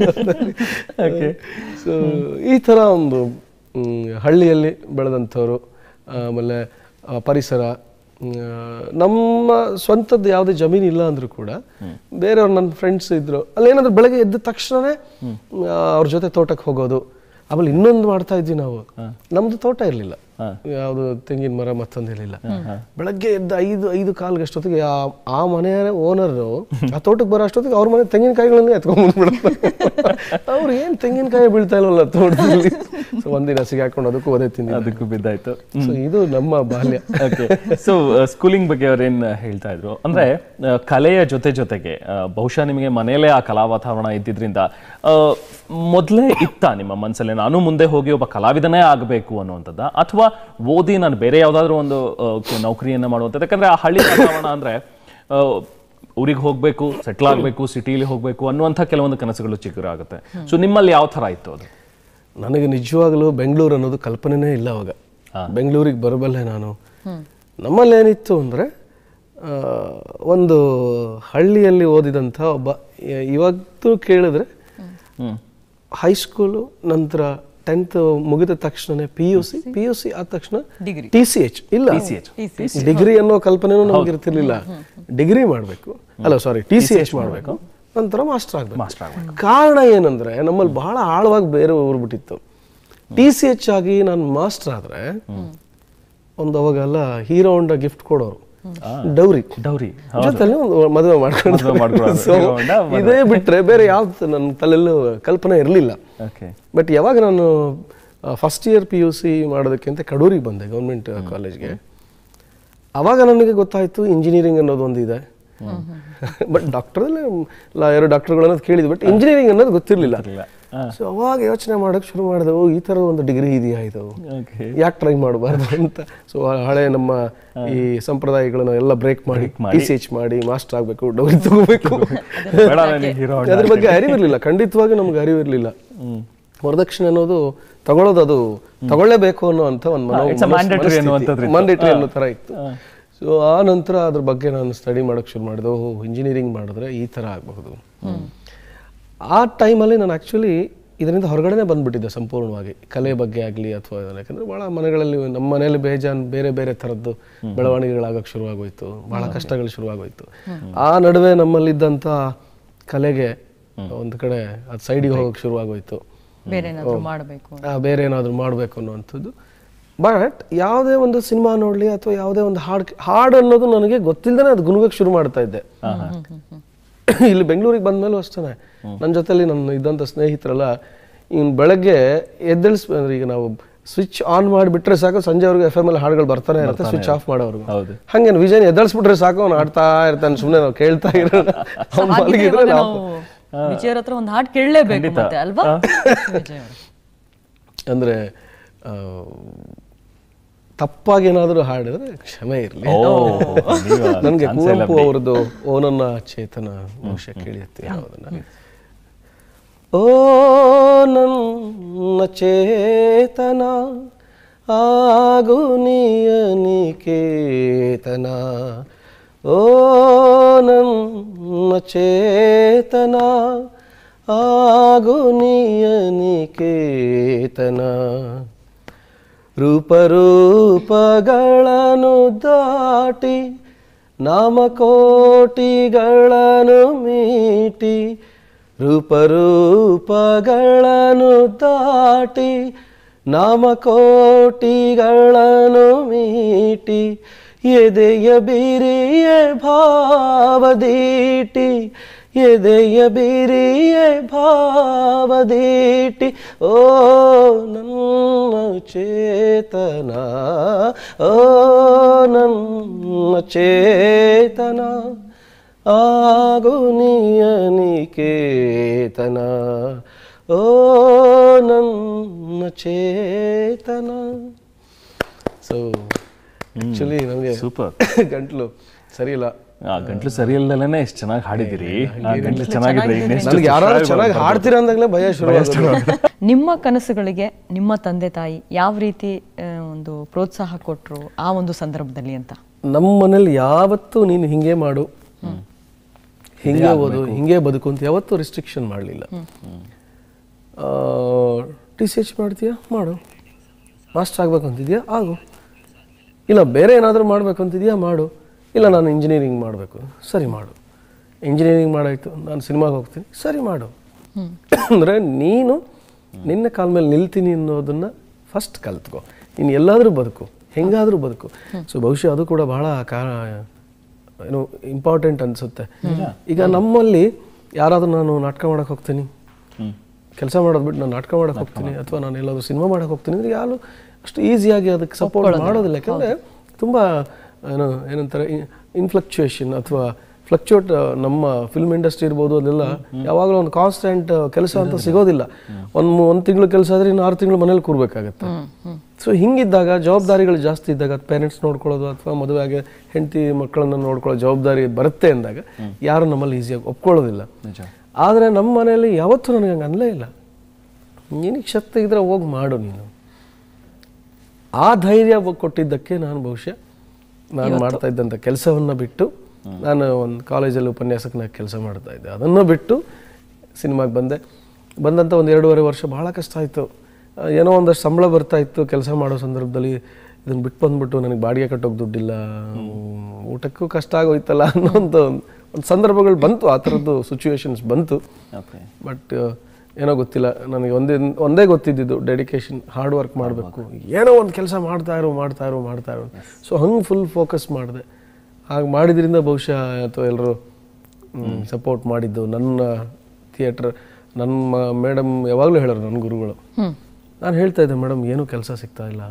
ಸೊ ಈ ಥರ ಒಂದು ಮ್, ಹಳ್ಳಿಯಲ್ಲಿ ಬೆಳೆದಂಥವ್ರು ಆಮೇಲೆ ಆ, ಪರಿಸರ ಮ್, ನಮ್ಮ ಸ್ವಂತದ್ದು ಯಾವುದೇ ಜಮೀನು ಇಲ್ಲ ಅಂದ್ರೂ ಕೂಡ ಬೇರೆಯವ್ರು ನನ್ನ ಫ್ರೆಂಡ್ಸ್ ಇದ್ರು ಅಲ್ಲೇನಾದ್ರೂ ಬೆಳಗ್ಗೆ ಎದ್ದ ತಕ್ಷಣನೇ ಆ, ಅವ್ರ ಜೊತೆ ತೋಟಕ್ಕೆ ಹೋಗೋದು ಆಮೇಲೆ ಇನ್ನೊಂದು ಮಾಡ್ತಾ ಇದ್ವಿ ನಾವು ನಮ್ದು ತೋಟ ಇರಲಿಲ್ಲ ಯಾವುದು ತೆಂಗಿನ ಮರ ಮತ್ತೊಂದು ಇರಲಿಲ್ಲ ಬೆಳಗ್ಗೆ ಎದ್ದ ಐದು ಐದು ಕಾಲ್ಗೆ ಅಷ್ಟೊತ್ತಿಗೆ ಆ- ಆ ಮನೆಯ ಓನರು ಆ ತೋಟಕ್ಕೆ ಬರೋ ಅಷ್ಟೊತ್ತಿಗೆ ಅವ್ರ ಮನೆ ತೆಂಗಿನಕಾಯಿಗಳನ್ನೇ ಎತ್ಕೊಂಡ್ಬಂದ್ಬಿಡ್ತಾರೆ ಅವ್ರು ಏನ್ ತೆಂಗಿನಕಾಯಿ ಬೀಳ್ತಾ ಇಲ್ವಲ್ಲ ತೋಟದಲ್ಲಿ ಸೊ ಒಂದಿನ ಸಿಗಾಕೊಂಡು ಅದಕ್ಕೂ ಒದೆ ತಿಂದಿ ಅದಕ್ಕೂ ಬಿದ್ದಾಯ್ತು ಸೊ ಇದು ನಮ್ಮ ಬಾಲ್ಯ ಓಕೆ ಸೊ ಸ್ಕೂಲಿಂಗ್ ಬಗ್ಗೆ ಅವ್ರೇನ್ ಹೇಳ್ತಾ ಇದ್ರು ಅಂದ್ರೆ ಆ, ಕಲೆಯ ಜೊತೆ ಜೊತೆಗೆ ಆ, ಬಹುಶಃ ನಿಮಗೆ ಮನೆಯಲ್ಲೇ ಆ ಕಲಾ ವಾತಾವರಣ ಇದ್ದಿದ್ರಿಂದ ಆ, ಮೊದ್ಲೇ ಇತ್ತ ನಿಮ್ಮ ಮನಸ್ಸಲ್ಲಿ ನಾನು ಮುಂದೆ ಹೋಗಿ ಒಬ್ಬ ಕಲಾವಿದನೇ ಆಗಬೇಕು ಅನ್ನುವಂಥದ್ದು ಅಥವಾ ಓದಿ ನಾನು ಬೇರೆ ಯಾವ್ದಾದ್ರು ಒಂದು ಆ, ಕ- ನೌಕರಿಯನ್ನ ಮಾಡುವಂಥದ್ದು ಯಾಕಂದ್ರೆ ಆ ಹಳ್ಳಿ ವಾತಾವರಣ ಅಂದ್ರೆ ಆ, ಊರಿಗೆ ಹೋಗ್ಬೇಕು ಸೆಟ್ಲ್ ಆಗಬೇಕು ಸಿಟಿಲಿ ಹೋಗ್ಬೇಕು ಅನ್ನುವಂಥ ಕೆಲವೊಂದು ಕನಸುಗಳು ಚಿಗುರಾಗುತ್ತೆ ಸೊ ನಿಮ್ಮಲ್ಲಿ ಯಾವ ಥರ ಇತ್ತು ಅದು ನನಗೆ ನಿಜವಾಗ್ಲೂ ಬೆಂಗಳೂರು ಅನ್ನೋದು ಕಲ್ಪನೆನೇ ಇಲ್ಲ ಅವಾಗ ಬೆಂಗಳೂರಿಗೆ ಬರಬಲ್ಲೆ ನಾನು ನಮ್ಮಲ್ಲಿ ಏನಿತ್ತು ಅಂದರೆ ಒಂದು ಹಳ್ಳಿಯಲ್ಲಿ ಓದಿದಂಥ ಒಬ್ಬ ಇ- ಇವತ್ತು ಕೇಳಿದ್ರೆ ಹ್ಮ್ ಹೈಸ್ಕೂಲು ನಂತರ ಟೆಂತ್ ಮುಗಿದ ತಕ್ಷಣ P U C P U C ಆದ ತಕ್ಷಣ ಡಿಗ್ರಿ ಟಿ ಸಿ ಎಚ್ ಇಲ್ಲ ಡಿಗ್ರಿ ಅನ್ನೋ ಕಲ್ಪನೆನೂ ನಮ್ಗೆ ಇರ್ತಿರ್ಲಿಲ್ಲ ಡಿಗ್ರಿ ಮಾಡಬೇಕು ಅಲ್ಲ ಸಾರಿ ಟಿ ಸಿ ಎಚ್ ಮಾಡಬೇಕು ನಂತರ ಮಾಸ್ಟರ್ ಆಗಬೇಕು ಮಾಸ್ಟರ್ ಆಗ್ಬೇಕು ಕಾರಣ ಏನಂದ್ರೆ ನಮ್ಮಲ್ಲಿ ಬಹಳ ಆಳವಾಗಿ ಬೇರೆ ಊರ್ಬಿಟ್ಟಿತ್ತು ಟಿ ಸಿ ಎಚ್ ಆಗಿ ನಾನು ಮಾಸ್ಟರ್ ಆದ್ರೆ ಒಂದು ಅವಾಗೆಲ್ಲ ಹೀರೋ ಹೊಂಡ ಗಿಫ್ಟ್ ಕೊಡೋರು ಡೌರಿ ಡೌರಿ ಜೊತೆಲಿ ಒಂದು ಮದುವೆ ಮಾಡ್ಕೊಂಡು ಮದುವೆ ಮಾಡ್ಕೊಳ್ಳೋದು. So, Hero Honda ಮದುವೆ. ಇದೇ ಬಿಟ್ರೆ ಬೇರೆ ಯಾವ್ದು ನನ್ನ ತಲೆಯಲ್ಲೂ ಕಲ್ಪನೆ ಇರಲಿಲ್ಲ ಓಕೆ ಬಟ್ ಯಾವಾಗ ನಾನು first year P U C ಮಾಡೋದಕ್ಕೆ ಅಂತ ಕಡೂರಿಗೆ ಬಂದೆ ಗೌರ್ಮೆಂಟ್ ಕಾಲೇಜ್ಗೆ ಅವಾಗ ನನಗೆ ಗೊತ್ತಾಯ್ತು ಇಂಜಿನಿಯರಿಂಗ್ ಅನ್ನೋದು ಒಂದಿದೆ ಬಟ್ ಡಾಕ್ಟರ್ದಲ್ಲೇ ಲಾಯರ್ ಡಾಕ್ಟರ್ಗಳು ಅನ್ನೋದು ಕೇಳಿದ್ವಿ ಬಟ್ ಇಂಜಿನಿಯರಿಂಗ್ ಅನ್ನೋದು ಗೊತ್ತಿರಲಿಲ್ಲ ಸೊ ಅವಾಗ ಯೋಚನೆ ಮಾಡೋಕೆ ಶುರು ಮಾಡಿದೆ ಓ ಈ ಥರದ ಒಂದು ಡಿಗ್ರಿ ಇದೆಯಾ ಇದು ಓಕೆ ಯಾಕೆ ಟ್ರೈ ಮಾಡಬಾರ್ದು ಅಂತ ಸೊ ಹಳೆ ನಮ್ಮ ಈ ಸಂಪ್ರದಾಯಗಳನ್ನು ಎಲ್ಲ ಬ್ರೇಕ್ ಮಾಡಿ ಟಿ ಸಿ ಎಚ್ ಮಾಡಿ ಮಾಸ್ಟರ್ ಆಗಬೇಕು ಡೌರಿ ತಗೋಬೇಕು ಬೇಡ ನನಗೆ ಹೀರೋ ಅದ್ರ ಬಗ್ಗೆ ಅರಿವಿರ್ಲಿಲ್ಲ ಖಂಡಿತವಾಗಿ ನಮ್ಗೆ ಅರಿವಿರ್ಲಿಲ್ಲ ವರದಕ್ಷಿಣೆ ಅನ್ನೋದು ತಗೊಳ್ಳೋದು ಅದು ತಗೊಳ್ಳೇಬೇಕು ಅನ್ನೋ ಅಂತ ಒಂದು it's a mandatory ಅನ್ನುವಂಥದ್ದು ಇತ್ತು. ಮ್ಯಾಂಡೇಟರಿ ಅನ್ನೋ ಥರ ಇತ್ತು ಸೊ ಆ ನಂತರ ಅದ್ರ ಬಗ್ಗೆ ನಾನು ಸ್ಟಡಿ ಮಾಡೋಕೆ ಶುರು ಮಾಡಿದೆ ಓಹೋ ಇಂಜಿನಿಯರಿಂಗ್ ಮಾಡಿದ್ರೆ ಈ ಥರ ಆಗಬಹುದು ಆ ಟೈಮಲ್ಲಿ ನಾನು ಆ್ಯಕ್ಚುಲಿ ಇದರಿಂದ ಹೊರಗಡೆನೆ ಬಂದ್ಬಿಟ್ಟಿದ್ದೆ ಸಂಪೂರ್ಣವಾಗಿ ಕಲೆ ಬಗ್ಗೆ ಆಗಲಿ ಅಥವಾ ಯಾಕಂದ್ರೆ ಭಾಳ ಮನೆಗಳಲ್ಲಿ ನಮ್ಮ ಮನೆಯಲ್ಲಿ ಬೇಜಾನ್ ಬೇರೆ ಬೇರೆ ಥರದ್ದು ಬೆಳವಣಿಗೆಗಳಾಗಕ್ಕೆ ಶುರುವಾಗೋಯ್ತು ಭಾಳ ಕಷ್ಟಗಳು ಶುರುವಾಗೋಯ್ತು ಆ ನಡುವೆ ನಮ್ಮಲ್ಲಿದ್ದಂಥ ಕಲೆಗೆ ಒಂದು ಕಡೆ ಅದು ಸೈಡಿಗೆ ಹೋಗೋಕೆ ಶುರುವಾಗೋಯ್ತು ಬೇರೆ ಏನಾದ್ರು ಮಾಡಬೇಕು ಆ, ಬೇರೆ ಏನಾದರೂ ಮಾಡಬೇಕು ಅನ್ನುವಂಥದ್ದು ಬಟ್ ಯಾವುದೇ ಒಂದು ಸಿನಿಮಾ ನೋಡಲಿ ಅಥವಾ ಯಾವುದೇ ಒಂದು ಹಾಡು ಹಾಡು ಅನ್ನೋದು ನನಗೆ ಗೊತ್ತಿಲ್ಲದೇ ಅದು ಗುನುಗಕ್ಕೆ ಶುರು ಮಾಡ್ತಾ ಇದ್ದೆ ಇಲ್ಲಿ ಬೆಂಗಳೂರಿಗೆ ಬಂದ್ಮೇಲೂ ಅಷ್ಟೇ ನನ್ನ ಜೊತೆಲಿ ನನ್ನ ಇದ್ದಂಥ ಸ್ನೇಹಿತರೆಲ್ಲ ಇವ್ನು ಬೆಳಗ್ಗೆ ಎದ್ದೇಳಿಸ್ ಅಂದ್ರೆ ಈಗ ನಾವು ಸ್ವಿಚ್ ಆನ್ ಮಾಡಿಬಿಟ್ರೆ ಸಾಕು ಸಂಜೆವರೆಗೂ ಎಫ್ ಎಮ್ ಅಲ್ಲಿ ಹಾಡುಗಳು ಬರ್ತಾನೆ ಇರುತ್ತೆ ಸ್ವಿಚ್ ಆಫ್ ಮಾಡೋರ್ಗು ಹೌದು. ಹಂಗೇನು ವಿಜಯನ್ ಎದ್ದೇಳಿಸ್ಬಿಟ್ರೆ ಸಾಕು ಅವ್ನು ಆಡ್ತಾ ಇರ್ತಾನೆ ಸುಮ್ಮನೆ ನಾವು ಕೇಳ್ತಾ ಇರೋಣ ಅವ್ನು ಮಲಗಿದ್ರೆ ನಾವು ನಾವು ವಿಜಯ್ ಹತ್ರ ಒಂದು ಹಾಡು ಕೇಳಲೇಬೇಕು ಮತ್ತೆ ಅಲ್ವಾ ವಿಜಯ್ ಅವ್ರೆ. ಅಂದ್ರೆ ಆ, ತಪ್ಪಾಗಿ ಏನಾದರೂ ಹಾಡಿದ್ರೆ ಕ್ಷಮೆ ಇರಲಿ ಓ ನೀವು ನನಗೆ chance ಇಲ್ಲ ಕುವೆಂಪು ಬಿಡಿ. ಅವರದ್ದು ಓ ನನ್ನ ಚೇತನ ಬಹುಶಃ ಕೇಳಿರುತ್ತೆ ಯಾವುದನ್ನ ಓ ನನ್ನ ಚೇತನ ಆಗು ನಿಯನಿಕೇತನ ಓ ನನ್ನ ಚೇತನ ಆಗು ನಿಯನಿಕೇತನ ರೂಪರೂಪಗಳನ್ನು ದಾಟಿ ನಾಮಕೋಟಿಗಳನ್ನು ಮೀಟಿ ರೂಪರೂಪಗಳನ್ನು ದಾಟಿ ನಾಮಕೋಟಿಗಳನ್ನು ಮೀಟಿ ಎದೆಯ ಬಿರಿಯ ಭಾವದೀಟಿ ಎದೆಯ ಬಿರಿಯ ಭಾವದೀಟಿ ಓ ನನ್ನ ಚೇತನ ಓ ನನ್ನ ಚೇತನ ಆಗು ನಿಯನಿಕೇತನ ಓ ನನ್ನ ಚೇತನ ಸೊ ಆಕ್ಚುಲಿ ನನಗೆ ಸೂಪರ್ ಗಂಟ್ಲು ಸರಿ ಇಲ್ಲ ಆ ಗಂಟ್ಲು ಸರಿ ಇಲ್ದಲೇನೆ ಎಷ್ಟು ಚೆನ್ನಾಗಿ ಹಾಡಿದಿರಿ ಆ ಗಂಟ್ಲು ಚೆನ್ನಾಗಿದ್ರೆ ಇನ್ನೆಷ್ಟು ನನಗೆ ಯಾರು ಚೆನ್ನಾಗಿ ಹಾಡ್ತೀರಾ ಅಂದಾಗಲೇ ಭಯ ಶುರು ನಿಮ್ಮ ಕನಸುಗಳಿಗೆ ನಿಮ್ಮ ತಂದೆ ತಾಯಿ ಯಾವ ರೀತಿ ಆ, ಒಂದು ಪ್ರೋತ್ಸಾಹ ಕೊಟ್ರು ಆ ಒಂದು ಸಂದರ್ಭದಲ್ಲಿ ಅಂತ ನಮ್ಮ ಮನೇಲಿ ಯಾವತ್ತೂ ನೀನು ಹಿಂಗೆ ಮಾಡು ಹಿಂಗೆ ಓದು ಹಿಂಗೆ ಬದುಕು ಅಂತ ಯಾವತ್ತೂ ರಿಸ್ಟ್ರಿಕ್ಷನ್ ಮಾಡಲಿಲ್ಲ ಟಿ ಸಿ ಎಚ್ ಮಾಡ್ತೀಯಾ ಮಾಡು ಮಾಸ್ಟರ್ ಆಗ್ಬೇಕು ಅಂತಿದ್ಯಾ ಆಗು ಇಲ್ಲ ಬೇರೆ ಏನಾದರೂ ಮಾಡಬೇಕು ಅಂತಿದ್ಯಾ ಮಾಡು ಇಲ್ಲ ನಾನು ಇಂಜಿನಿಯರಿಂಗ್ ಮಾಡಬೇಕು ಸರಿ ಮಾಡು ಇಂಜಿನಿಯರಿಂಗ್ ಮಾಡಾಯ್ತು ನಾನು ಸಿನಿಮಾಗೆ ಹೋಗ್ತೀನಿ ಸರಿ ಮಾಡು ಅಂದರೆ ನೀನು ನಿನ್ನ ಕಾಲ ಮೇಲೆ ನಿಲ್ತೀನಿ ಅನ್ನೋದನ್ನ ಫಸ್ಟ್ ಕಲ್ತ್ಕೊ ನೀನು ಎಲ್ಲಾದರೂ ಬದುಕು ಹೆಂಗಾದರೂ ಬದುಕು ಸೊ ಬಹುಶಃ ಅದು ಕೂಡ ಬಹಳ ಕಾ ಏನು ಇಂಪಾರ್ಟೆಂಟ್ ಅನಿಸುತ್ತೆ ಈಗ ನಮ್ಮಲ್ಲಿ ಯಾರಾದರೂ ನಾನು ನಾಟಕ ಮಾಡಕ್ಕೆ ಹೋಗ್ತೀನಿ ಕೆಲಸ ಮಾಡೋದು ಬಿಟ್ಟು ನಾನು ನಾಟಕ ಮಾಡಕ್ಕೆ ಹೋಗ್ತೀನಿ ಅಥವಾ ನಾನು ಎಲ್ಲಾದರೂ ಸಿನಿಮಾ ಮಾಡಕ್ಕೆ ಹೋಗ್ತೀನಿ ಅಂದರೆ ಯಾರು ಅಷ್ಟು ಈಸಿಯಾಗಿ ಅದಕ್ಕೆ ಸಪೋರ್ಟ್ ಮಾಡೋದಿಲ್ಲ ಯಾಕಂದರೆ ತುಂಬ ಏನು ಏನಂತಾರೆ ಇನ್ಫ್ಲಕ್ಚುಯೇಷನ್ ಅಥವಾ ಫ್ಲಕ್ಚುಯೇಟ್ ನಮ್ಮ ಫಿಲ್ಮ್ ಇಂಡಸ್ಟ್ರಿ ಇರ್ಬೋದು ಅದೆಲ್ಲ ಯಾವಾಗಲೂ ಒಂದು ಕಾನ್ಸ್ಟೆಂಟ್ ಕೆಲಸ ಅಂತ ಸಿಗೋದಿಲ್ಲ ಒಂದು ಒಂದು ತಿಂಗಳು ಕೆಲಸ ಆದರೆ ಇನ್ನು ಆರು ತಿಂಗಳು ಮನೇಲಿ ಕೂರ್ಬೇಕಾಗತ್ತೆ ಸೊ ಹಿಂಗಿದ್ದಾಗ ಜವಾಬ್ದಾರಿಗಳು ಜಾಸ್ತಿ ಇದ್ದಾಗ ಪೇರೆಂಟ್ಸ್ ನೋಡ್ಕೊಳ್ಳೋದು ಅಥವಾ ಮದುವೆ ಆಗಿ ಹೆಂಡತಿ ಮಕ್ಕಳನ್ನ ನೋಡ್ಕೊಳ್ಳೋ ಜವಾಬ್ದಾರಿ ಬರುತ್ತೆ ಅಂದಾಗ ಯಾರು ನಮ್ಮಲ್ಲಿ ಈಸಿಯಾಗಿ ಒಪ್ಕೊಳ್ಳೋದಿಲ್ಲ ನಿಜ ಆದರೆ ನಮ್ಮ ಮನೆಯಲ್ಲಿ ಯಾವತ್ತೂ ನನಗೆ ಹಂಗೆ ಅನ್ಲೇ ಇಲ್ಲ ನಿನಗೆ ಶಕ್ತಿ ಇದ್ರೆ ಹೋಗಿ ಮಾಡು ನೀನು ಆ ಧೈರ್ಯ ಕೊಟ್ಟಿದ್ದಕ್ಕೆ ನಾನು ಬಹುಶಃ ನಾನು ಮಾಡ್ತಾ ಇದ್ದಂಥ ಕೆಲಸವನ್ನು ಬಿಟ್ಟು ನಾನು ಒಂದು ಕಾಲೇಜಲ್ಲಿ ಉಪನ್ಯಾಸಕನಾಗಿ ಕೆಲಸ ಮಾಡ್ತಾ ಇದ್ದೆ ಅದನ್ನು ಬಿಟ್ಟು ಸಿನಿಮಾಗೆ ಬಂದೆ ಬಂದಂಥ ಒಂದು ಎರಡೂವರೆ ವರ್ಷ ಭಾಳ ಕಷ್ಟ ಆಯಿತು ಏನೋ ಒಂದಷ್ಟು ಸಂಬಳ ಬರ್ತಾ ಇತ್ತು ಕೆಲಸ ಮಾಡೋ ಸಂದರ್ಭದಲ್ಲಿ ಇದನ್ನು ಬಿಟ್ಟು ಬಂದ್ಬಿಟ್ಟು ನನಗೆ ಬಾಡಿಗೆ ಕಟ್ಟೋಕೆ ದುಡ್ಡಿಲ್ಲ ಊಟಕ್ಕೂ ಕಷ್ಟ ಆಗೋಯ್ತಲ್ಲ ಅನ್ನೋಂಥ ಒಂದು ಸಂದರ್ಭಗಳು ಬಂತು ಆ ಥರದ್ದು ಸಿಚುವೇಶನ್ಸ್ ಬಂತು ಓಕೆ ಬಟ್ ಏನೋ ಗೊತ್ತಿಲ್ಲ ನನಗೆ ಒಂದೇ ಒಂದೇ ಗೊತ್ತಿದ್ದಿದ್ದು ಡೆಡಿಕೇಶನ್ ಹಾರ್ಡ್ ವರ್ಕ್ ಮಾಡಬೇಕು ಏನೋ ಒಂದು ಕೆಲಸ ಮಾಡ್ತಾ ಇರೋ ಮಾಡ್ತಾ ಇರೋ ಮಾಡ್ತಾ ಇರೋ ಸೊ ಹಂಗೆ ಫುಲ್ ಫೋಕಸ್ ಮಾಡಿದೆ ಹಾಗೆ ಮಾಡಿದ್ರಿಂದ ಬಹುಶಃ ಅಥವಾ ಎಲ್ಲರೂ ಸಪೋರ್ಟ್ ಮಾಡಿದ್ದು ನನ್ನ ಥಿಯೇಟ್ರ್ ನನ್ನ ಮೇಡಮ್ ಯಾವಾಗಲೂ ಹೇಳೋರು ನನ್ನ ಗುರುಗಳು ನಾನು ಹೇಳ್ತಾ ಇದ್ದೆ ಮೇಡಮ್ ಏನೂ ಕೆಲಸ ಸಿಗ್ತಾ ಇಲ್ಲ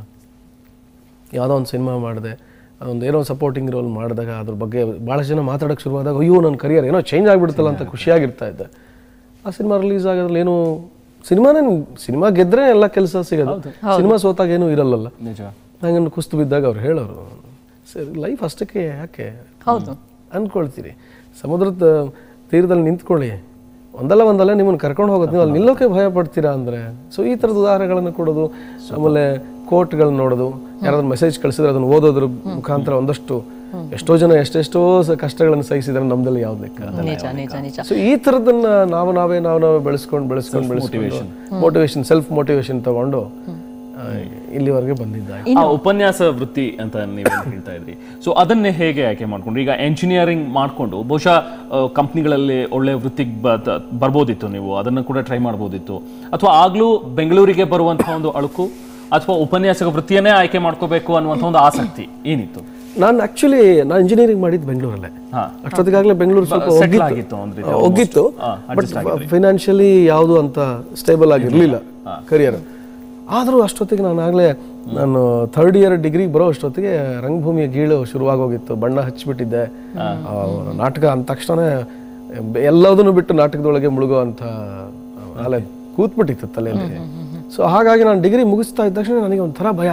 ಯಾವುದೋ ಒಂದು ಸಿನಿಮಾ ಮಾಡಿದೆ ಅದೊಂದು ಏನೋ ಸಪೋರ್ಟಿಂಗ್ ರೋಲ್ ಮಾಡಿದಾಗ ಅದ್ರ ಬಗ್ಗೆ ಭಾಳಷ್ಟು ಜನ ಮಾತಾಡೋಕ್ಕೆ ಶುರುವಾದಾಗ ಅಯ್ಯೋ ನನ್ನ ಕರಿಯರ್ ಏನೋ ಚೇಂಜ್ ಆಗಿಬಿಡ್ತಲ್ಲ ಅಂತ ಖುಷಿಯಾಗಿರ್ತಾ ಇದ್ದೆ ಆ ಸಿನಿಮಾ ರಿಲೀಸ್ ಆಗೋದ್ರಲ್ಲಿ ಏನು ಸಿನಿಮಾನೇ ಸಿನಿಮಾ ಗೆದ್ರೆ ಎಲ್ಲ ಕೆಲಸ ಸಿಗೋದು ಸಿನಿಮಾ ಸೋತಾಗ ಏನೂ ಇರಲ್ಲಲ್ಲ ನಿಜ ನಂಗೆ ಕುಸ್ತು ಬಿದ್ದಾಗ ಅವ್ರು ಹೇಳೋರು ಸರಿ ಲೈಫ್ ಅಷ್ಟಕ್ಕೆ ಯಾಕೆ ಹೌದು ಅಂದ್ಕೊಳ್ತೀರಿ ಸಮುದ್ರದ ತೀರದಲ್ಲಿ ನಿಂತ್ಕೊಳ್ಳಿ ಒಂದಲ್ಲ ಒಂದಲ್ಲ ನಿಮ್ಮನ್ನು ಕರ್ಕೊಂಡು ಹೋಗೋದು ನೀವು ಅಲ್ಲಿ ನಿಲ್ಲೋಕೆ ಭಯ ಪಡ್ತೀರಾ ಅಂದರೆ ಸೊ ಈ ಥರದ ಉದಾಹರಣೆಗಳನ್ನು ಕೊಡೋದು ಆಮೇಲೆ ಕೋರ್ಟ್ಗಳನ್ನ ನೋಡೋದು ಯಾರಾದ್ರೂ ಮೆಸೇಜ್ ಕಳಿಸಿದ್ರೆ ಅದನ್ನು ಓದೋದ್ರ ಮುಖಾಂತರ ಒಂದಷ್ಟು ಎಷ್ಟೋ ಜನ ಎಷ್ಟೆಷ್ಟೋ ಸ- ಕಷ್ಟಗಳನ್ನು ಸಹಿಸಿದ್ರೆ ನಮ್ದಲ್ಲಿ ಯಾವ್ದು ಲೆಕ್ಕ ನಿಜ ನಿಜ ನಿಜ ಸೊ ಈ ಥರದನ್ನ ನಾವು ನಾವೇ ನಾವು ನಾವೇ ಬೆಳೆಸ್ಕೊಂಡು ಬೆಳೆಸ್ಕೊಂಡು ಬೆಳೆಸ್ಕೊಂಡು ಮೋಟಿವೇಶನ್ ಸೆಲ್ಫ್ ಮೋಟಿವೇಶನ್ ತಗೊಂಡು ಆ, ಇಲ್ಲಿವರೆಗೆ ಬಂದಿದ್ದ ಆ ಉಪನ್ಯಾಸ ವೃತ್ತಿ ಅಂತ ನೀವೇನು ಹೇಳ್ತಾ ಇದ್ರಿ ಸೊ ಅದನ್ನೇ ಹೇಗೆ ಆಯ್ಕೆ ಮಾಡ್ಕೊಂಡ್ರಿ ಈಗ ಎಂಜಿನಿಯರಿಂಗ್ ಮಾಡ್ಕೊಂಡು ಬಹುಶಃ ಕಂಪ್ನಿಗಳಲ್ಲಿ ಒಳ್ಳೆ ವೃತ್ತಿಗೆ ಬ- ಬರ್ಬೋದಿತ್ತು ನೀವು ಅದನ್ನು ಕೂಡ ಟ್ರೈ ಮಾಡ್ಬೋದಿತ್ತು ಅಥವಾ ಆಗ್ಲೂ ಬೆಂಗಳೂರಿಗೆ ಬರುವಂತಹ ಒಂದು ಅಳುಕು ಅಥವಾ ಉಪನ್ಯಾಸಕ ವೃತ್ತಿಯನ್ನೇ ಆಯ್ಕೆ ಮಾಡ್ಕೋಬೇಕು ಅನ್ನುವಂಥ ಒಂದು ಆಸಕ್ತಿ ಏನಿತ್ತು ನಾನು ಆಕ್ಚುಲಿ ನಾನು ಇಂಜಿನಿಯರಿಂಗ್ ಮಾಡಿದ್ದು ಬೆಂಗಳೂರಲ್ಲೇ ಹಾ. ಅಷ್ಟೊತ್ತಿಗಾಗಲೇ ಬೆಂಗಳೂರು ಸ್ವಲ್ಪ settle ಒಗ್ಗಿತ್ತು. ಆಗಿತ್ತು ಒಂದ್ ರೀತಿ ಆ, ಒಗ್ಗಿತ್ತು ಹಾ, ಬಟ್ adjust ಆಗಿದ್ರಿ. ಫೈನಾನ್ಷಿಯಲಿ ಯಾವುದು ಅಂತ ಸ್ಟೇಬಲ್ ಆಗಿರಲಿಲ್ಲ ಕರಿಯರ್ ಆದರೂ ಅಷ್ಟೊತ್ತಿಗೆ ನಾನು ಆಗಲೇ ನಾನು ಥರ್ಡ್ ಇಯರ್ ಡಿಗ್ರಿ ಬರೋ ಅಷ್ಟೊತ್ತಿಗೆ ರಂಗಭೂಮಿಯ ಗೀಳು ಶುರುವಾಗೋಗಿತ್ತು ಬಣ್ಣ ಹಚ್ಚಿಬಿಟ್ಟಿದ್ದೆ ಆ, ನಾಟಕ ಅಂದ ತಕ್ಷಣ ಎಲ್ಲದನ್ನು ಬಿಟ್ಟು ನಾಟಕದೊಳಗೆ ಮುಳುಗೋ ಅಂತ ಅಲೆ ಕೂತ್ಬಿಟ್ಟಿತ್ತು ತಲೆಯಲ್ಲಿ ಸೊ ಹಾಗಾಗಿ ನಾನು ಡಿಗ್ರಿ ಮುಗಿಸ್ತಾ ಇದ್ದ ತಕ್ಷಣ ನನಗೆ ಒಂಥರ ಭಯ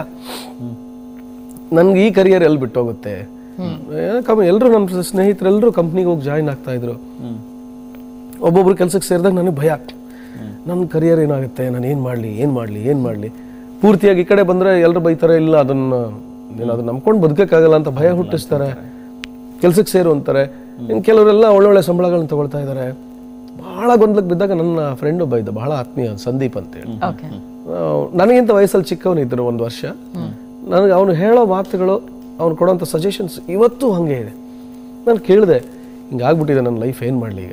ನನ್ಗೆ ಈ ಕರಿಯರ್ ಎಲ್ಲಿ ಬಿಟ್ಟೋಗುತ್ತೆ ಕಮ್ಮಿ ಎಲ್ಲರೂ ನಮ್ಮ ಸ್ನೇಹಿತರೆಲ್ಲರೂ ಕಂಪ್ನಿಗೆ ಹೋಗಿ ಜಾಯಿನ್ ಆಗ್ತಾ ಇದ್ರು ಒಬ್ಬೊಬ್ರು ಕೆಲಸಕ್ಕೆ ಸೇರಿದಾಗ ನನಗೆ ಭಯ ನನ್ನ ಕರಿಯರ್ ಏನಾಗುತ್ತೆ ನಾನು ಏನು ಮಾಡಲಿ ಏನು ಮಾಡಲಿ ಏನು ಮಾಡಲಿ ಪೂರ್ತಿಯಾಗಿ ಈ ಕಡೆ ಬಂದರೆ ಎಲ್ಲರೂ ಬೈತಾರೆ ಇಲ್ಲ ಅದನ್ನು ನೀನು ಅದನ್ನ ನಂಬ್ಕೊಂಡು ಬದುಕೋಕ್ಕಾಗಲ್ಲ ಅಂತ ಭಯ ಹುಟ್ಟಿಸ್ತಾರೆ ಕೆಲ್ಸಕ್ಕೆ ಸೇರು ಅಂತಾರೆ ಇನ್ನು ಕೆಲವರೆಲ್ಲ ಒಳ್ಳೊಳ್ಳೆ ಸಂಬಳಗಳನ್ನ ತಗೊಳ್ತಾ ಇದ್ದಾರೆ ಬಹಳ ಗೊಂದಲಕ್ಕೆ ಬಿದ್ದಾಗ ನನ್ನ ಫ್ರೆಂಡ್ ಒಬ್ಬ ಇದ್ದ ಬಹಳ ಆತ್ಮೀಯ ಸಂದೀಪ್ ಅಂತೇಳಿ ಓಕೆ ಆ, ನನಗಿಂತ ವಯಸ್ಸಲ್ಲಿ ಚಿಕ್ಕವನಿದ್ರು ಒಂದು ವರ್ಷ ನನಗೆ ಅವನು ಹೇಳೋ ಮಾತುಗಳು ಅವನು ಕೊಡೋಂಥ ಸಜೆಷನ್ಸ್ ಇವತ್ತೂ ಹಾಗೆ ಇದೆ ನಾನು ಕೇಳಿದೆ ಹಿಂಗಾಗ್ಬಿಟ್ಟಿದೆ ನನ್ನ ಲೈಫ್ ಏನು ಮಾಡಲಿ ಈಗ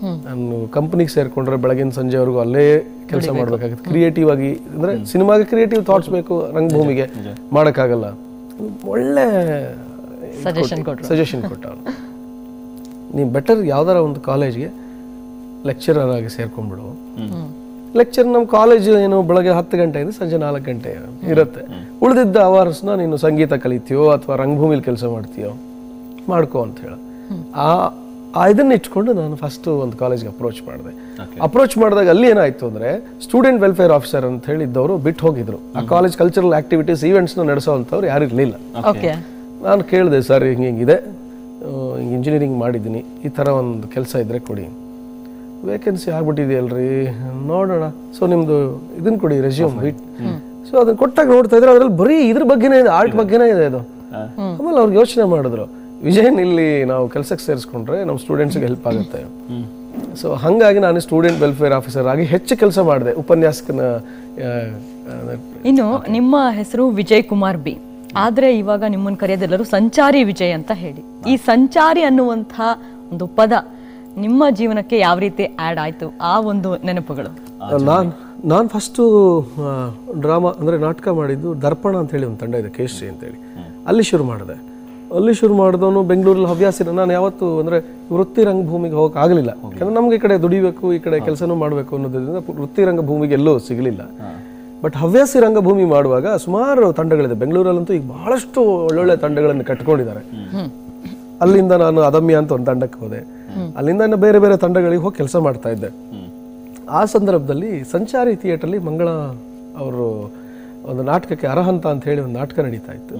ನಾನು ಕಂಪ್ನಿಗೆ ಸೇರ್ಕೊಂಡ್ರೆ ಬೆಳಗಿನ ಸಂಜೆವರೆಗೂ ಅಲ್ಲೇ ಕೆಲಸ ಮಾಡ್ಬೇಕಾಗುತ್ತೆ ಕ್ರಿಯೇಟಿವ್ ಆಗಿ ಅಂದ್ರೆ ಸಿನಿಮಾಗೆ ಕ್ರಿಯೇಟಿವ್ ಥಾಟ್ಸ್ ಬೇಕು ರಂಗಭೂಮಿಗೆ ಮಾಡೋಕ್ಕಾಗಲ್ಲ ಒಳ್ಳೆ ಸಜೆಷನ್ ಕೊಟ್ರು ಸಜೆಷನ್ ಕೊಟ್ಟ ಅವ್ನು ನೀವು ಬೆಟರ್ ಯಾವ್ದಾರ ಒಂದು ಕಾಲೇಜ್ಗೆ ಲೆಕ್ಚರರ್ ಆಗಿ ಸೇರ್ಕೊಂಡ್ಬಿಡು ಲೆಕ್ಚರ್ ನಮ್ಮ ಕಾಲೇಜ್ ಏನು ಬೆಳಗ್ಗೆ ಹತ್ತು ಗಂಟೆಯಿಂದ ಸಂಜೆ ನಾಲ್ಕು ಗಂಟೆ ಇರುತ್ತೆ ಉಳಿದಿದ್ದ ಅವರ್ಸ್ನ ನೀನು ಸಂಗೀತ ಕಲಿತೀಯೋ ಅಥವಾ ರಂಗಭೂಮಿಲಿ ಕೆಲಸ ಮಾಡ್ತೀಯೋ ಮಾಡ್ಕೋ ಅಂತ ಹೇಳ ಆ ಆ ಇದನ್ನ ಇಟ್ಕೊಂಡು ನಾನು ಫಸ್ಟ್ ಒಂದು ಕಾಲೇಜ್ಗೆ ಅಪ್ರೋಚ್ ಮಾಡಿದೆ ಅಪ್ರೋಚ್ ಮಾಡಿದಾಗ ಅಲ್ಲಿ ಏನಾಯ್ತು ಅಂದ್ರೆ ಸ್ಟೂಡೆಂಟ್ ವೆಲ್ಫೇರ್ ಆಫೀಸರ್ ಅಂತ ಹೇಳಿದ್ದವರು ಬಿಟ್ಟು ಹೋಗಿದ್ರು ಆ ಕಾಲೇಜ್ ಕಲ್ಚರಲ್ ಆಕ್ಟಿವಿಟೀಸ್ ಈವೆಂಟ್ಸ್ನ ನಡೆಸೋವಂಥವ್ರು ಯಾರು ಇರಲಿಲ್ಲ ಓಕೆ ನಾನು ಕೇಳಿದೆ ಸರ್ ಹಿಂಗೆ ಹಿಂಗಿದೆ ಹಿಂಗೆ ಇಂಜಿನಿಯರಿಂಗ್ ಮಾಡಿದ್ದೀನಿ ಈ ಥರ ಒಂದು ಕೆಲಸ ಇದ್ದರೆ ಕೊಡಿ ವೇಕೆನ್ಸಿ ಆಗ್ಬಿಟ್ಟಿದೆಯಲ್ರಿ ನೋಡೋಣ ಸೊ ನಿಮ್ಮದು ಇದನ್ನು ಕೊಡಿ ರೆಸ್ಯೂಮ್ ಬಿಟ್ ಸೊ ಅದನ್ನ ಕೊಟ್ಟಾಗ ನೋಡ್ತಾ ಇದ್ರೆ ಅದ್ರಲ್ಲಿ ಬರೀ ಇದ್ರ ಬಗ್ಗೆನೇ ಇದೆ ಆರ್ಟ್ ಬಗ್ಗೆನೇ ಇದೆ ಅದು ಆಮೇಲೆ ಅವ್ರಿಗೆ ಯೋಚನೆ ಮಾಡಿದ್ರು ವಿಜಯನ್ ಇಲ್ಲಿ ನಾವು ಕೆಲಸಕ್ಕೆ ಸೇರಿಸ್ಕೊಂಡ್ರೆ ನಮ್ಮ ಸ್ಟೂಡೆಂಟ್ಸ್ಗೆ ಹೆಲ್ಪ್ ಆಗುತ್ತೆ ಸೊ ಹಾಗಾಗಿ ನಾನು ಸ್ಟೂಡೆಂಟ್ ವೆಲ್ಫೇರ್ ಆಫೀಸರ್ ಆಗಿ ಹೆಚ್ಚು ಕೆಲಸ ಮಾಡಿದೆ ಉಪನ್ಯಾಸಕನ ಆ, ಆ, ಇನ್ನು ನಿಮ್ಮ ಹೆಸರು ವಿಜಯ್ ಕುಮಾರ್ ಬಿ ಆದ್ರೆ ಇವಾಗ ನಿಮ್ಮನ್ನು ಕರೆಯೋದೆಲ್ಲರೂ ಸಂಚಾರಿ ವಿಜಯ್ ಅಂತ ಹೇಳಿ ಈ ಸಂಚಾರಿ ಅನ್ನುವಂತಹ ಒಂದು ಪದ ನಿಮ್ಮ ಜೀವನಕ್ಕೆ ಯಾವ ರೀತಿ ಆಡ್ ಆಯ್ತು ಆ ಒಂದು ನೆನಪುಗಳು ನಾನು ನಾನು ಫಸ್ಟು ಡ್ರಾಮಾ ಅಂದರೆ ನಾಟಕ ಮಾಡಿದ್ದು ದರ್ಪಣ ಅಂತ ಹೇಳಿ ಒಂದು ತಂಡ ಇದೆ ಕೇಶ್ರಿ ಅಂತೇಳಿ ಅಲ್ಲಿ ಶುರು ಮಾಡಿದೆ ಅಲ್ಲಿ ಶುರು ಮಾಡಿದವನು ಬೆಂಗಳೂರಲ್ಲಿ ಹವ್ಯಾಸಿ ನಾನು ಯಾವತ್ತು ಅಂದರೆ ವೃತ್ತಿ ರಂಗಭೂಮಿಗೆ ಹೋಗಕ್ಕೆ ಆಗಲಿಲ್ಲ ಯಾಕಂದ್ರೆ ನಮ್ಗೆ ಈ ಕಡೆ ದುಡಿಬೇಕು ಈ ಕಡೆ ಕೆಲಸನೂ ಮಾಡಬೇಕು ಅನ್ನೋದ್ರಿಂದ ವೃತ್ತಿ ರಂಗಭೂಮಿಗೆ ಎಲ್ಲೂ ಸಿಗಲಿಲ್ಲ ಬಟ್ ಹವ್ಯಾಸಿ ರಂಗಭೂಮಿ ಮಾಡುವಾಗ ಸುಮಾರು ತಂಡಗಳಿದೆ ಬೆಂಗಳೂರಲ್ಲಂತೂ ಈಗ ಬಹಳಷ್ಟು ಒಳ್ಳೊಳ್ಳೆ ತಂಡಗಳನ್ನು ಕಟ್ಕೊಂಡಿದ್ದಾರೆ ಅಲ್ಲಿಂದ ನಾನು ಅದಮ್ಯ ಅಂತ ಒಂದು ತಂಡಕ್ಕೆ ಹೋದೆ ಅಲ್ಲಿಂದ ಇನ್ನು ಬೇರೆ ಬೇರೆ ತಂಡಗಳಿಗೆ ಹೋಗಿ ಕೆಲಸ ಮಾಡ್ತಾ ಇದ್ದೆ ಆ ಸಂದರ್ಭದಲ್ಲಿ ಸಂಚಾರಿ ಥಿಯೇಟ್ರಲ್ಲಿ ಮಂಗಳ ಅವರು ಒಂದು ನಾಟಕಕ್ಕೆ ಅರ್ಹಂತ ಅಂತ ಹೇಳಿ ಒಂದು ನಾಟಕ ನಡೀತಾ ಇತ್ತು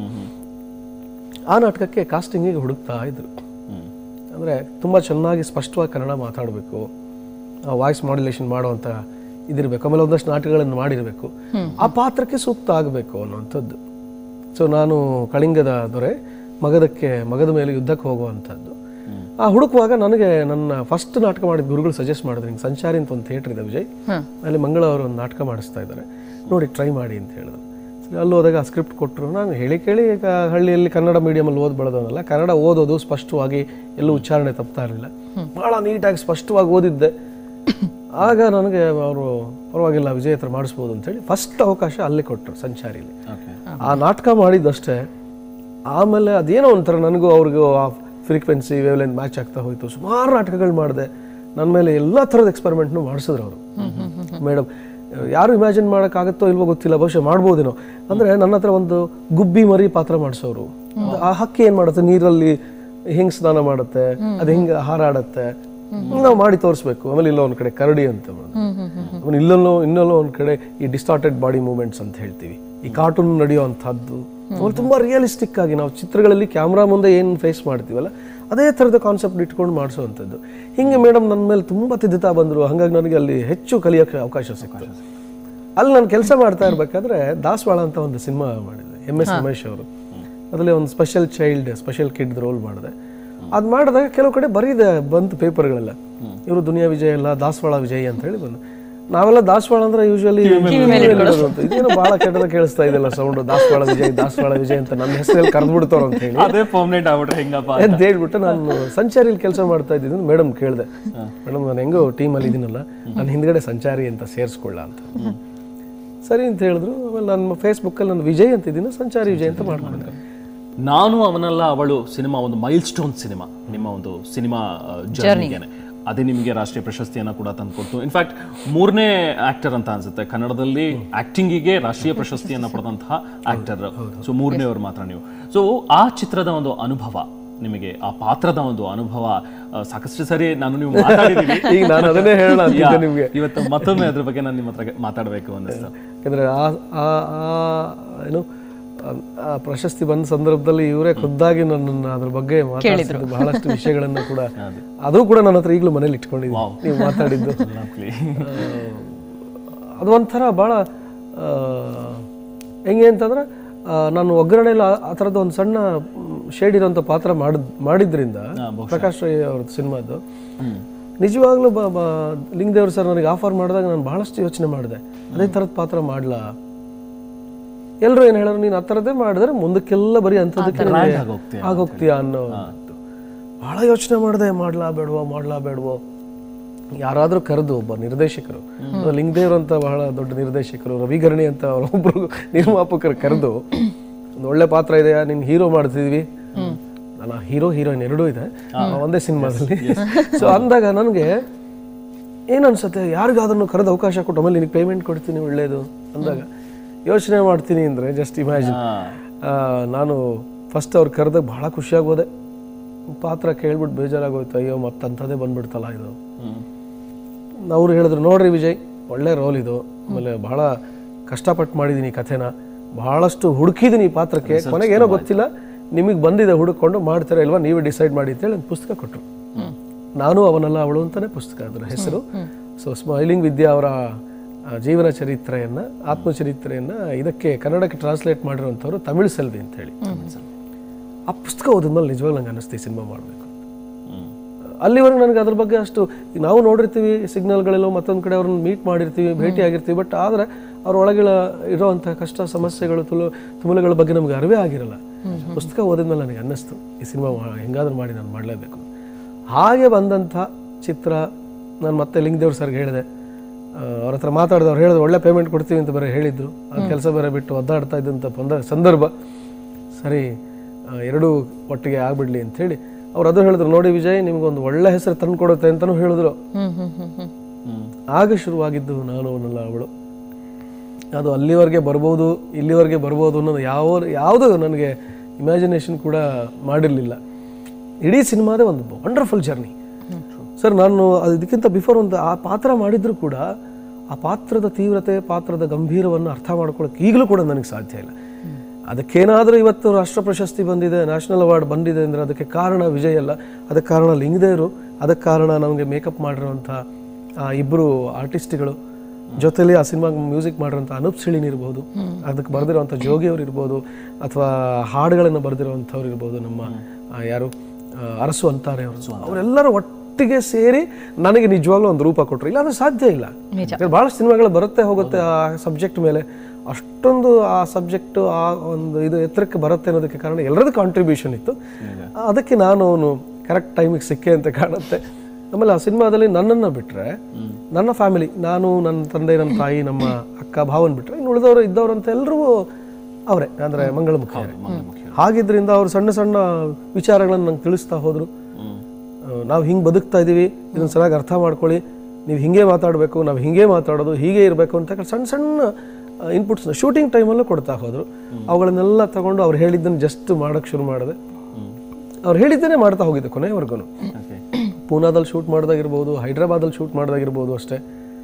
ಆ ನಾಟಕಕ್ಕೆ ಕಾಸ್ಟಿಂಗಿಗೆ ಹುಡುಕ್ತಾ ಇದ್ರು ಅಂದರೆ ತುಂಬ ಚೆನ್ನಾಗಿ ಸ್ಪಷ್ಟವಾಗಿ ಕನ್ನಡ ಮಾತಾಡಬೇಕು ವಾಯ್ಸ್ ಮಾಡ್ಯುಲೇಷನ್ ಮಾಡುವಂಥ ಇದಿರಬೇಕು ಆಮೇಲೆ ಒಂದಷ್ಟು ನಾಟಕಗಳನ್ನು ಮಾಡಿರಬೇಕು ಆ ಪಾತ್ರಕ್ಕೆ ಸೂಕ್ತ ಆಗಬೇಕು ಅನ್ನುವಂಥದ್ದು ಸೊ ನಾನು ಕಳಿಂಗದ ದೊರೆ ಮಗದಕ್ಕೆ ಮಗದ ಮೇಲೆ ಯುದ್ಧಕ್ಕೆ ಹೋಗುವಂಥದ್ದು ಆ ಹುಡುಕುವಾಗ ನನಗೆ ನನ್ನ ಫಸ್ಟ್ ನಾಟಕ ಮಾಡಿದ ಗುರುಗಳು ಸಜೆಸ್ಟ್ ಮಾಡಿದ್ರು ಹಿಂಗೆ ಸಂಚಾರಿ ಅಂತ ಒಂದು ಥಿಯೇಟರ್ ಇದೆ ವಿಜಯ್ ಅಲ್ಲಿ ಮಂಗಳ ಅವರು ಒಂದು ನಾಟಕ ಮಾಡಿಸ್ತಾ ಇದ್ದಾರೆ ನೋಡಿ ಟ್ರೈ ಮಾಡಿ ಅಂತ ಹೇಳಿದ್ರು ಸರಿ ಅಲ್ಲಿ ಹೋದಾಗ ಆ ಸ್ಕ್ರಿಪ್ಟ್ ಕೊಟ್ಟರು ನಾನು ಹೇಳಿ ಕೇಳಿ ಈಗ ಹಳ್ಳಿಯಲ್ಲಿ ಕನ್ನಡ ಮೀಡಿಯಮಲ್ಲಿ ಓದ್ ಬೆಳೆದವನಲ್ಲ ಕನ್ನಡ ಓದೋದು ಸ್ಪಷ್ಟವಾಗಿ ಎಲ್ಲೂ ಉಚ್ಚಾರಣೆ ತಪ್ತಾ ಇರಲಿಲ್ಲ ಭಾಳ ನೀಟಾಗಿ ಸ್ಪಷ್ಟವಾಗಿ ಓದಿದ್ದೆ ಆಗ ನನಗೆ ಅವರು ಪರವಾಗಿಲ್ಲ ವಿಜಯ್ ಹತ್ರ ಮಾಡಿಸ್ಬೋದು ಅಂತೇಳಿ ಫಸ್ಟ್ ಅವಕಾಶ ಅಲ್ಲಿ ಕೊಟ್ಟರು ಸಂಚಾರಿಲಿ ಆ ನಾಟಕ ಮಾಡಿದ್ದಷ್ಟೇ ಆಮೇಲೆ ಅದೇನೋ ಒಂಥರ ನನಗೂ ಅವ್ರಿಗೂ ಆ ಫ್ರೀಕ್ವೆನ್ಸಿ ವೇವ್ಲೆಂತ್ ಮ್ಯಾಚ್ ಆಗ್ತಾ ಹೋಯ್ತು ಸುಮಾರು ನಾಟಕಗಳು ಮಾಡಿದೆ ನನ್ನ ಮೇಲೆ ಎಲ್ಲ ಥರದ ಎಕ್ಸ್ಪೆರಿಮೆಂಟ್ನು ಮಾಡಿಸಿದ್ರು ಅವರು ಮೇಡಮ್ ಯಾರು ಇಮ್ಯಾಜಿನ್ ಮಾಡೋಕ್ಕಾಗತ್ತೋ ಇಲ್ವೋ ಗೊತ್ತಿಲ್ಲ ಬಹುಶಃ ಮಾಡ್ಬೋದೇನೋ ಅಂದರೆ ನನ್ನ ಹತ್ರ ಒಂದು ಗುಬ್ಬಿ ಮರಿ ಪಾತ್ರ ಮಾಡಿಸೋರು ಆ ಹಕ್ಕಿ ಏನು ಮಾಡುತ್ತೆ ನೀರಲ್ಲಿ ಹಿಂಗೆ ಸ್ನಾನ ಮಾಡುತ್ತೆ ಅದು ಹಿಂಗೆ ಹಾರಾಡುತ್ತೆ ನಾವು ಮಾಡಿ ತೋರಿಸ್ಬೇಕು ಆಮೇಲೆ ಇಲ್ಲೋ ಒಂದು ಕಡೆ ಕರಡಿ ಅಂತ ಮಾಡೋದು. ಆಮೇಲೆ ಇಲ್ಲಲ್ಲೋ ಇನ್ನಲ್ಲೋ ಒಂದು ಕಡೆ ಈ ಡಿಸ್ಟಾರ್ಟೆಡ್ ಬಾಡಿ ಮೂವ್ಮೆಂಟ್ಸ್ ಅಂತ ಹೇಳ್ತೀವಿ ಈ ಕಾರ್ಟೂನ್ ನಡೆಯುವಂಥದ್ದು ಆಮೇಲೆ ತುಂಬ ರಿಯಲಿಸ್ಟಿಕ್ ಆಗಿ ನಾವು ಚಿತ್ರಗಳಲ್ಲಿ ಕ್ಯಾಮ್ರಾ ಮುಂದೆ ಏನು ಫೇಸ್ ಮಾಡ್ತೀವಲ್ಲ ಅದೇ ಥರದ ಕಾನ್ಸೆಪ್ಟ್ ಇಟ್ಕೊಂಡು ಮಾಡಿಸುವಂಥದ್ದು ಹಿಂಗೆ ಮೇಡಮ್ ನನ್ನ ಮೇಲೆ ತುಂಬ ತಿದ್ದುತ್ತಾ ಬಂದರು ಹಾಗಾಗಿ ನನಗೆ ಅಲ್ಲಿ ಹೆಚ್ಚು ಕಲಿಯೋಕ್ಕೆ ಅವಕಾಶ ಸಿಕ್ತು ಅಲ್ಲಿ ನಾನು ಕೆಲಸ ಮಾಡ್ತಾ ಇರಬೇಕಾದ್ರೆ ದಾಸವಾಳ ಅಂತ ಒಂದು ಸಿನಿಮಾ ಮಾಡಿದೆ ಎಮ್ ಎಸ್ ಉಮೇಶ್ ಅವರು ಅದರಲ್ಲಿ ಒಂದು special child special kid role ಮಾಡಿದೆ ಅದು ಮಾಡಿದಾಗ ಕೆಲವು ಕಡೆ ಬರೀದೆ ಬಂತು ಪೇಪರ್ಗಳೆಲ್ಲ ಇವರು ದುನಿಯಾ ವಿಜಯ್ ಅಲ್ಲ ದಾಸವಾಳ ವಿಜಯ್ ಅಂತ ಹೇಳಿ ಬಂದು ನಾವೆಲ್ಲ ದಾಸವಾಳ ಅಂದ್ರೆ ಯೂಶಲಿ ಇದೇನೋ ಬಹಳ ಕೆಟ್ಟದ ಕೇಳಿಸ್ತಾ ಇದೆಲ್ಲ ಸೌಂಡ್ ದಾಸವಾಳ ವಿಜಯ್ ದಾಸವಾಳ ವಿಜಯ್ ಅಂತ ನನ್ನ ಹೆಸರಲ್ಲಿ ಕರೆದ್ಬಿಡ್ತಾರ ಅಂತ ಹೇಳಿ ಅದೇ ಪರ್ಮನೆಂಟ್ ಆಗ್ಬಿಟ್ರೆ ಹೆಂಗಪ್ಪ ಅಂತ ಹೇಳ್ಬಿಟ್ಟು ನಾನು ಸಂಚಾರಿಲಿ ಕೆಲಸ ಮಾಡ್ತಾ ಇದ್ದೀನಿ ಮೇಡಮ್ ಕೇಳಿದೆ ಮೇಡಮ್ ನಾನು ಹೆಂಗೋ ಟೀಮಲ್ಲಿ ಇದೀನಲ್ಲ ನಾನು ಹಿಂದ್ಗಡೆ ಸಂಚಾರಿ ಅಂತ ಸೇರಿಸ್ಕೊಳ್ಳ ಅಂತ ಸರಿ ಅಂತ ಹೇಳಿದ್ರು ಆಮೇಲೆ ನನ್ನ ಫೇಸ್ಬುಕ್ಕಲ್ಲಿ ನಾನು ವಿಜಯ್ ಅಂತ ಇದ್ದೀನಿ ಸಂಚಾರಿ ವಿಜಯ್ ಅಂತ ಮಾಡ್ಕೊಂಡೆ ನಾನು ಅವನಲ್ಲ ಅವಳು ಸಿನಿಮಾ ಒಂದು ಮೈಲ್ ಸ್ಟೋನ್ ಸಿನಿಮಾ ನಿಮ್ಮ ಒಂದು ಸಿನಿಮಾ ಜರ್ನಿಗೆನೆ ಅದೇ ನಿಮಗೆ ರಾಷ್ಟ್ರೀಯ ಪ್ರಶಸ್ತಿಯನ್ನ ಕೂಡ ತಂದುಕೊಡ್ತು ಇನ್ಫ್ಯಾಕ್ಟ್ ಮೂರನೇ ಆಕ್ಟರ್ ಅಂತ ಅನ್ಸುತ್ತೆ ಕನ್ನಡದಲ್ಲಿ ಆಕ್ಟಿಂಗಿಗೆ ರಾಷ್ಟ್ರೀಯ ಪ್ರಶಸ್ತಿಯನ್ನ ಪಡೆದಂತಹ ಆಕ್ಟರ್ ಸೊ ಮೂರನೇವ್ರು ಮಾತ್ರ ನೀವು ಸೊ ಆ ಚಿತ್ರದ ಒಂದು ಅನುಭವ ನಿಮಗೆ ಆ ಪಾತ್ರದ ಒಂದು ಅನುಭವ ಆ, ಸಾಕಷ್ಟು ಸರಿ ನಾನು ನೀವು ಮಾತಾಡಿದ್ದೀವಿ ಈಗ ನಾನು ಅದನ್ನೇ ಹೇಳೋಣ ಅಂತಿದ್ದೆ ನಿಮ್ಗೆ ಇವತ್ತು ಮತ್ತೊಮ್ಮೆ ಅದ್ರ ಬಗ್ಗೆ ನಾನು ನಿಮ್ಮ ಹತ್ರ ಮಾತಾಡಬೇಕು ಅನ್ನಿಸ್ತು ಯಾಕಂದ್ರೆ ಆ ಆ- ಆ ಏನು ಆ- ಆ ಪ್ರಶಸ್ತಿ ಬಂದ ಸಂದರ್ಭದಲ್ಲಿ ಇವರೇ ಖುದ್ದಾಗಿ ನನ್ನನ್ನು ಅದ್ರ ಬಗ್ಗೆ ಮಾತಾಡಿಸಿದ್ದು ಬಹಳಷ್ಟು ವಿಷಯಗಳನ್ನ ಕೂಡ ಅದು ಕೂಡ ನನ್ನ ಹತ್ರ ಈಗಲೂ ಮನೇಲಿ ಇಟ್ಕೊಂಡಿದ್ದೀನಿ ನೀವು ಮಾತಾಡಿದ್ದು Lovely. ಅದು ಒಂಥರ ಭಾಳ ಆ, ಹೆಂಗೆ ಅಂತಂದ್ರೆ ಆ, ನಾನು ಒಗ್ಗರಣೆಯಲ್ಲಿ ಆ- ಆ ಥರದ ಒಂದು ಸಣ್ಣ ಶೇಡ್ ಇರೋಂಥ ಪಾತ್ರ ಮಾಡಿದ್ ಮಾಡಿದ್ರಿಂದ ಪ್ರಕಾಶ್ ರೈ ಅವ್ರದ್ದು ಸಿನಿಮಾದ್ದು ನಿಜವಾಗ್ಲೂ ಬ ಬ ಲಿಂಗದೇವ್ರ ಸರ್ ನನಗೆ ಆಫರ್ ಮಾಡಿದಾಗ ನಾನು ಬಹಳಷ್ಟು ಯೋಚನೆ ಮಾಡಿದೆ ಅದೇ ಥರದ ಪಾತ್ರ ಮಾಡ್ಲಾ ಎಲ್ಲರೂ ಏನು ಹೇಳೋರು ನೀನು ಆ ಥರದ್ದೇ ಮಾಡಿದ್ರೆ ಮುಂದಕ್ಕೆಲ್ಲ ಬರೀ ಅಂಥದ್ದಕ್ಕೆ ನಿನಗೆ ಆಗೋಗ್ತೀಯಾ ಅನ್ನೋ ಭಾಳ ಯೋಚನೆ ಮಾಡಿದೆ ಮಾಡ್ಲಾ ಬೇಡವೋ ಮಾಡ್ಲಾ ಬೇಡವೋ ಯಾರಾದರೂ ಕರೆದು ಒಬ್ಬ ನಿರ್ದೇಶಕರು ಲಿಂಗದೇವ್ರು ಅಂತ ಬಹಳ ದೊಡ್ಡ ನಿರ್ದೇಶಕರು ರವಿಗರ್ಣಿ ಅಂತ ಒಬ್ಬರು ನಿರ್ಮಾಪಕರು ಕರೆದು ಒಂದು ಒಳ್ಳೆ ಪಾತ್ರ ಇದೆಯಾ ನಿನ್ ಹೀರೋ ಮಾಡ್ತಿದ್ವಿ ನಾನು ಹೀರೋ ಹೀರೋಯಿನ್ ಎರಡೂ ಇದೆ ಒಂದೇ ಸಿನಿಮಾದಲ್ಲಿ ಸೊ ಅಂದಾಗ ನನಗೆ ಏನ್ ಅನ್ಸುತ್ತೆ ಯಾರಿಗಾದ್ರೂ ಕರೆದು ಅವಕಾಶ ಕೊಟ್ಟು ಆಮೇಲೆ ನಿನಗೆ ಪೇಮೆಂಟ್ ಕೊಡ್ತೀನಿ ಒಳ್ಳೇದು ಅಂದಾಗ ಯೋಚನೆ ಮಾಡ್ತೀನಿ ಅಂದ್ರೆ ಜಸ್ಟ್ ಇಮ್ಯಾಜಿನ್ ನಾನು ಫಸ್ಟ್ ಅವ್ರು ಕರೆದಾಗ ಬಹಳ ಖುಷಿಯಾಗೋದೆ ಪಾತ್ರ ಕೇಳ್ಬಿಟ್ಟು ಬೇಜಾರಾಗೋಯ್ತು ಅಯ್ಯೋ ಮತ್ತಂಥದ್ದೇ ಬಂದ್ಬಿಡ್ತಲ್ಲ ಇದು ಅವ್ರು ಹೇಳಿದ್ರು ನೋಡ್ರಿ ವಿಜಯ್ ಒಳ್ಳೆ ರೋಲ್ ಇದು ಆಮೇಲೆ ಬಹಳ ಕಷ್ಟಪಟ್ಟು ಮಾಡಿದ್ದೀನಿ ಈ ಕಥೆನ ಬಹಳಷ್ಟು ಹುಡುಕಿದ್ದೀನಿ ಈ ಪಾತ್ರಕ್ಕೆ ಕೊನೆಗೆ ಏನೋ ಗೊತ್ತಿಲ್ಲ ನಿಮಗೆ ಬಂದಿದೆ ಹುಡುಕೊಂಡು ಮಾಡ್ತೀರಾ ಇಲ್ವಾ ನೀವೇ ಡಿಸೈಡ್ ಮಾಡಿ ಅಂತೇಳಿ ಒಂದು ಪುಸ್ತಕ ಕೊಟ್ಟರು ನಾನು ಅವನಲ್ಲ ಅವಳು ಅಂತಾನೆ ಪುಸ್ತಕ ಅದರ ಹೆಸರು ಸೊ ಸ್ಮೈಲಿಂಗ್ ವಿದ್ಯಾ ಅವರ ಆ, ಜೀವನ ಚರಿತ್ರೆಯನ್ನ ಆತ್ಮಚರಿತ್ರೆಯನ್ನ ಇದಕ್ಕೆ ಕನ್ನಡಕ್ಕೆ ಟ್ರಾನ್ಸ್ಲೇಟ್ ಮಾಡಿರುವಂಥವ್ರು ತಮಿಳ್ ಸೆಲ್ವಿ ಅಂತ ಹೇಳಿ ಆ ಪುಸ್ತಕ ಓದಿದ್ಮೇಲೆ ನಿಜವಾಗ್ಲೂ ನಂಗೆ ಅನ್ನಿಸ್ತು ಈ ಸಿನಿಮಾ ಮಾಡಬೇಕು ಅಲ್ಲಿವರೆಗೆ ನನಗೆ ಅದ್ರ ಬಗ್ಗೆ ಅಷ್ಟು ಈಗ ನಾವು ನೋಡಿರ್ತೀವಿ ಸಿಗ್ನಲ್ಗಳೆಲ್ಲೋ ಮತ್ತೊಂದು ಕಡೆ ಅವ್ರನ್ನ ಮೀಟ್ ಮಾಡಿರ್ತೀವಿ ಭೇಟಿ ಆಗಿರ್ತೀವಿ ಬಟ್ ಆದರೆ ಅವ್ರ ಒಳಗಿಳ ಇರೋವಂಥ ಕಷ್ಟ ಸಮಸ್ಯೆಗಳು ತುಲು ತುಮುಲಗಳ ಬಗ್ಗೆ ನಮ್ಗೆ ಅರಿವೇ ಆಗಿರಲ್ಲ ಪುಸ್ತಕ ಓದಿದ್ಮೇಲೆ ನನಗೆ ಅನ್ನಿಸ್ತು ಈ ಸಿನಿಮಾ ಹೆಂಗಾದ್ರೂ ಮಾಡಿ ನಾನು ಮಾಡಲೇಬೇಕು ಹಾಗೆ ಬಂದಂಥ ಚಿತ್ರ ನಾನು ಮತ್ತೆ ಲಿಂಗದೇವ್ರ ಸರ್ಗೆ ಹೇಳಿದೆ ಅವ್ರ ಹತ್ರ ಮಾತಾಡಿದೆ ಅವ್ರು ಹೇಳಿದ್ರು ಒಳ್ಳೆ ಪೇಮೆಂಟ್ ಕೊಡ್ತೀವಿ ಅಂತ ಬೇರೆ ಹೇಳಿದ್ರು ಆ ಕೆಲಸ ಬೇರೆ ಬಿಟ್ಟು ಒದ್ದಾಡ್ತಾ ಇದ್ದಂಥ ಬಂದ ಸಂದರ್ಭ ಸರಿ ಆ, ಎರಡೂ ಒಟ್ಟಿಗೆ ಆಗ್ಬಿಡ್ಲಿ ಅಂತ ಹೇಳಿ ಅವ್ರು ಅದು ಹೇಳಿದ್ರು ನೋಡಿ ವಿಜಯ್ ನಿಮ್ಗೊಂದು ಒಳ್ಳೆ ಹೆಸರು ತಂದು ಕೊಡುತ್ತೆ ಅಂತಲೂ ಹೇಳಿದ್ರು ಹ್ಮ್ ಹ್ಮ್ ಹ್ಮ್ ಹ್ಮ್ ಆಗ ಶುರುವಾಗಿದ್ದು ನಾನು ಅವನಲ್ಲ ಅವಳು ಅದು ಅಲ್ಲಿವರೆಗೆ ಬರ್ಬೋದು ಇಲ್ಲಿವರೆಗೆ ಬರ್ಬೋದು ಅನ್ನೋದು ಯಾವ ಯಾವುದೂ ನನಗೆ ಇಮ್ಯಾಜಿನೇಷನ್ ಕೂಡ ಮಾಡಿರಲಿಲ್ಲ ಇಡೀ ಸಿನಿಮಾದೇ ಒಂದು ವಂಡರ್ಫುಲ್ ಜರ್ನಿ ಸರ್ ನಾನು ಅದು ಇದಕ್ಕಿಂತ ಬಿಫೋರ್ ಒಂದು ಆ ಪಾತ್ರ ಮಾಡಿದ್ರು ಕೂಡ ಆ ಪಾತ್ರದ ತೀವ್ರತೆ ಪಾತ್ರದ ಗಂಭೀರವನ್ನು ಅರ್ಥ ಮಾಡ್ಕೊಳ್ಳೋಕೆ ಈಗಲೂ ಕೂಡ ನನಗೆ ಸಾಧ್ಯ ಇಲ್ಲ ಅದಕ್ಕೇನಾದರೂ ಇವತ್ತು ರಾಷ್ಟ್ರ ಪ್ರಶಸ್ತಿ ಬಂದಿದೆ ನ್ಯಾಷನಲ್ ಅವಾರ್ಡ್ ಬಂದಿದೆ ಅಂದರೆ ಅದಕ್ಕೆ ಕಾರಣ ವಿಜಯ್ ಅಲ್ಲ ಅದಕ್ಕೆ ಕಾರಣ ಲಿಂಗದೇವರು ಅದಕ್ಕೆ ಕಾರಣ ನಮಗೆ ಮೇಕಪ್ ಮಾಡಿರುವಂಥ ಆ ಇಬ್ಬರು ಆರ್ಟಿಸ್ಟ್ಗಳು ಜೊತೆಲಿ ಆ ಸಿನಿಮಾಗೆ ಮ್ಯೂಸಿಕ್ ಮಾಡಿರೋಂಥ ಅನೂಪ್ ಸಿಳಿನ್ ಇರ್ಬೋದು ಅದಕ್ಕೆ ಬರೆದಿರುವಂಥ ಜೋಗಿ ಅವ್ರು ಇರ್ಬೋದು ಅಥವಾ ಹಾಡುಗಳನ್ನು ಬರೆದಿರುವಂಥವ್ರು ಇರ್ಬೋದು ನಮ್ಮ ಆ, ಯಾರು ಆ, ಅರಸು ಅಂತಾರೆ ಅವರು ಅವರೆಲ್ಲರೂ ಒಟ್ಟಿಗೆ ಸೇರಿ ನನಗೆ ನಿಜವಾಗ್ಲೂ ಒಂದು ರೂಪ ಕೊಟ್ಟರು ಇಲ್ಲಾಂದ್ರೆ ಸಾಧ್ಯ ಇಲ್ಲ ಯಾಕಂದ್ರೆ ಬಹಳಷ್ಟು ಸಿನಿಮಾಗಳು ಬರುತ್ತೆ ಹೋಗುತ್ತೆ ಆ ಸಬ್ಜೆಕ್ಟ್ ಮೇಲೆ ಅಷ್ಟೊಂದು ಆ ಸಬ್ಜೆಕ್ಟ್ ಆ ಒಂದು ಇದು ಎತ್ತರಕ್ಕೆ ಬರುತ್ತೆ ಅನ್ನೋದಕ್ಕೆ ಕಾರಣ ಎಲ್ಲರದ್ದು ಕಾಂಟ್ರಿಬ್ಯೂಷನ್ ಇತ್ತು ಅದಕ್ಕೆ ನಾನು ಅವನು ಕರೆಕ್ಟ್ ಟೈಮಿಗೆ ಸಿಕ್ಕೆ ಅಂತ ಕಾಣುತ್ತೆ ಆಮೇಲೆ ಆ ಸಿನಿಮಾದಲ್ಲಿ ನನ್ನನ್ನು ಬಿಟ್ಟರೆ ನನ್ನ ಫ್ಯಾಮಿಲಿ ನಾನು ನನ್ನ ತಂದೆ ನನ್ನ ತಾಯಿ ನಮ್ಮ ಅಕ್ಕ ಭಾವನ್ ಬಿಟ್ಟರೆ ಇನ್ನು ಉಳಿದವರು ಇದ್ದವರು ಅಂತ ಎಲ್ಲರೂ ಅವರೇ ಅಂದರೆ ಮಂಗಳಮುಖಿ ಹಾಗಿದ್ರಿಂದ ಅವರು ಸಣ್ಣ ಸಣ್ಣ ವಿಚಾರಗಳನ್ನು ನಂಗೆ ತಿಳಿಸ್ತಾ ಹೋದರು ನಾವು ಹಿಂಗೆ ಬದುಕ್ತಾ ಇದ್ದೀವಿ ಇದನ್ನ ಚೆನ್ನಾಗಿ ಅರ್ಥ ಮಾಡ್ಕೊಳ್ಳಿ ನೀವು ಹಿಂಗೆ ಮಾತಾಡಬೇಕು ನಾವು ಹಿಂಗೆ ಮಾತಾಡೋದು ಹೀಗೆ ಇರಬೇಕು ಅಂತ ಹೇಳಿ ಸಣ್ಣ ಸಣ್ಣ ಇನ್ಪುಟ್ಸ್ನ ಶೂಟಿಂಗ್ ಟೈಮಲ್ಲೂ ಕೊಡ್ತಾ ಹೋದರು ಅವುಗಳನ್ನೆಲ್ಲ ತಗೊಂಡು ಅವ್ರು ಹೇಳಿದ್ದನ್ನು ಜಸ್ಟ್ ಮಾಡೋಕ್ಕೆ ಶುರು ಮಾಡಿದೆ ಅವ್ರು ಹೇಳಿದ್ದನ್ನೇ ಮಾಡ್ತಾ ಹೋಗಿದ್ದೆ ಕೊನೆಯವರೆಗೂ ಪೂನಾದಲ್ಲಿ ಶೂಟ್ ಮಾಡಿದಾಗಿರ್ಬೋದು ಹೈದ್ರಾಬಾದಲ್ಲಿ ಶೂಟ್ ಮಾಡಿದಾಗಿರ್ಬೋದು ಅಷ್ಟೇ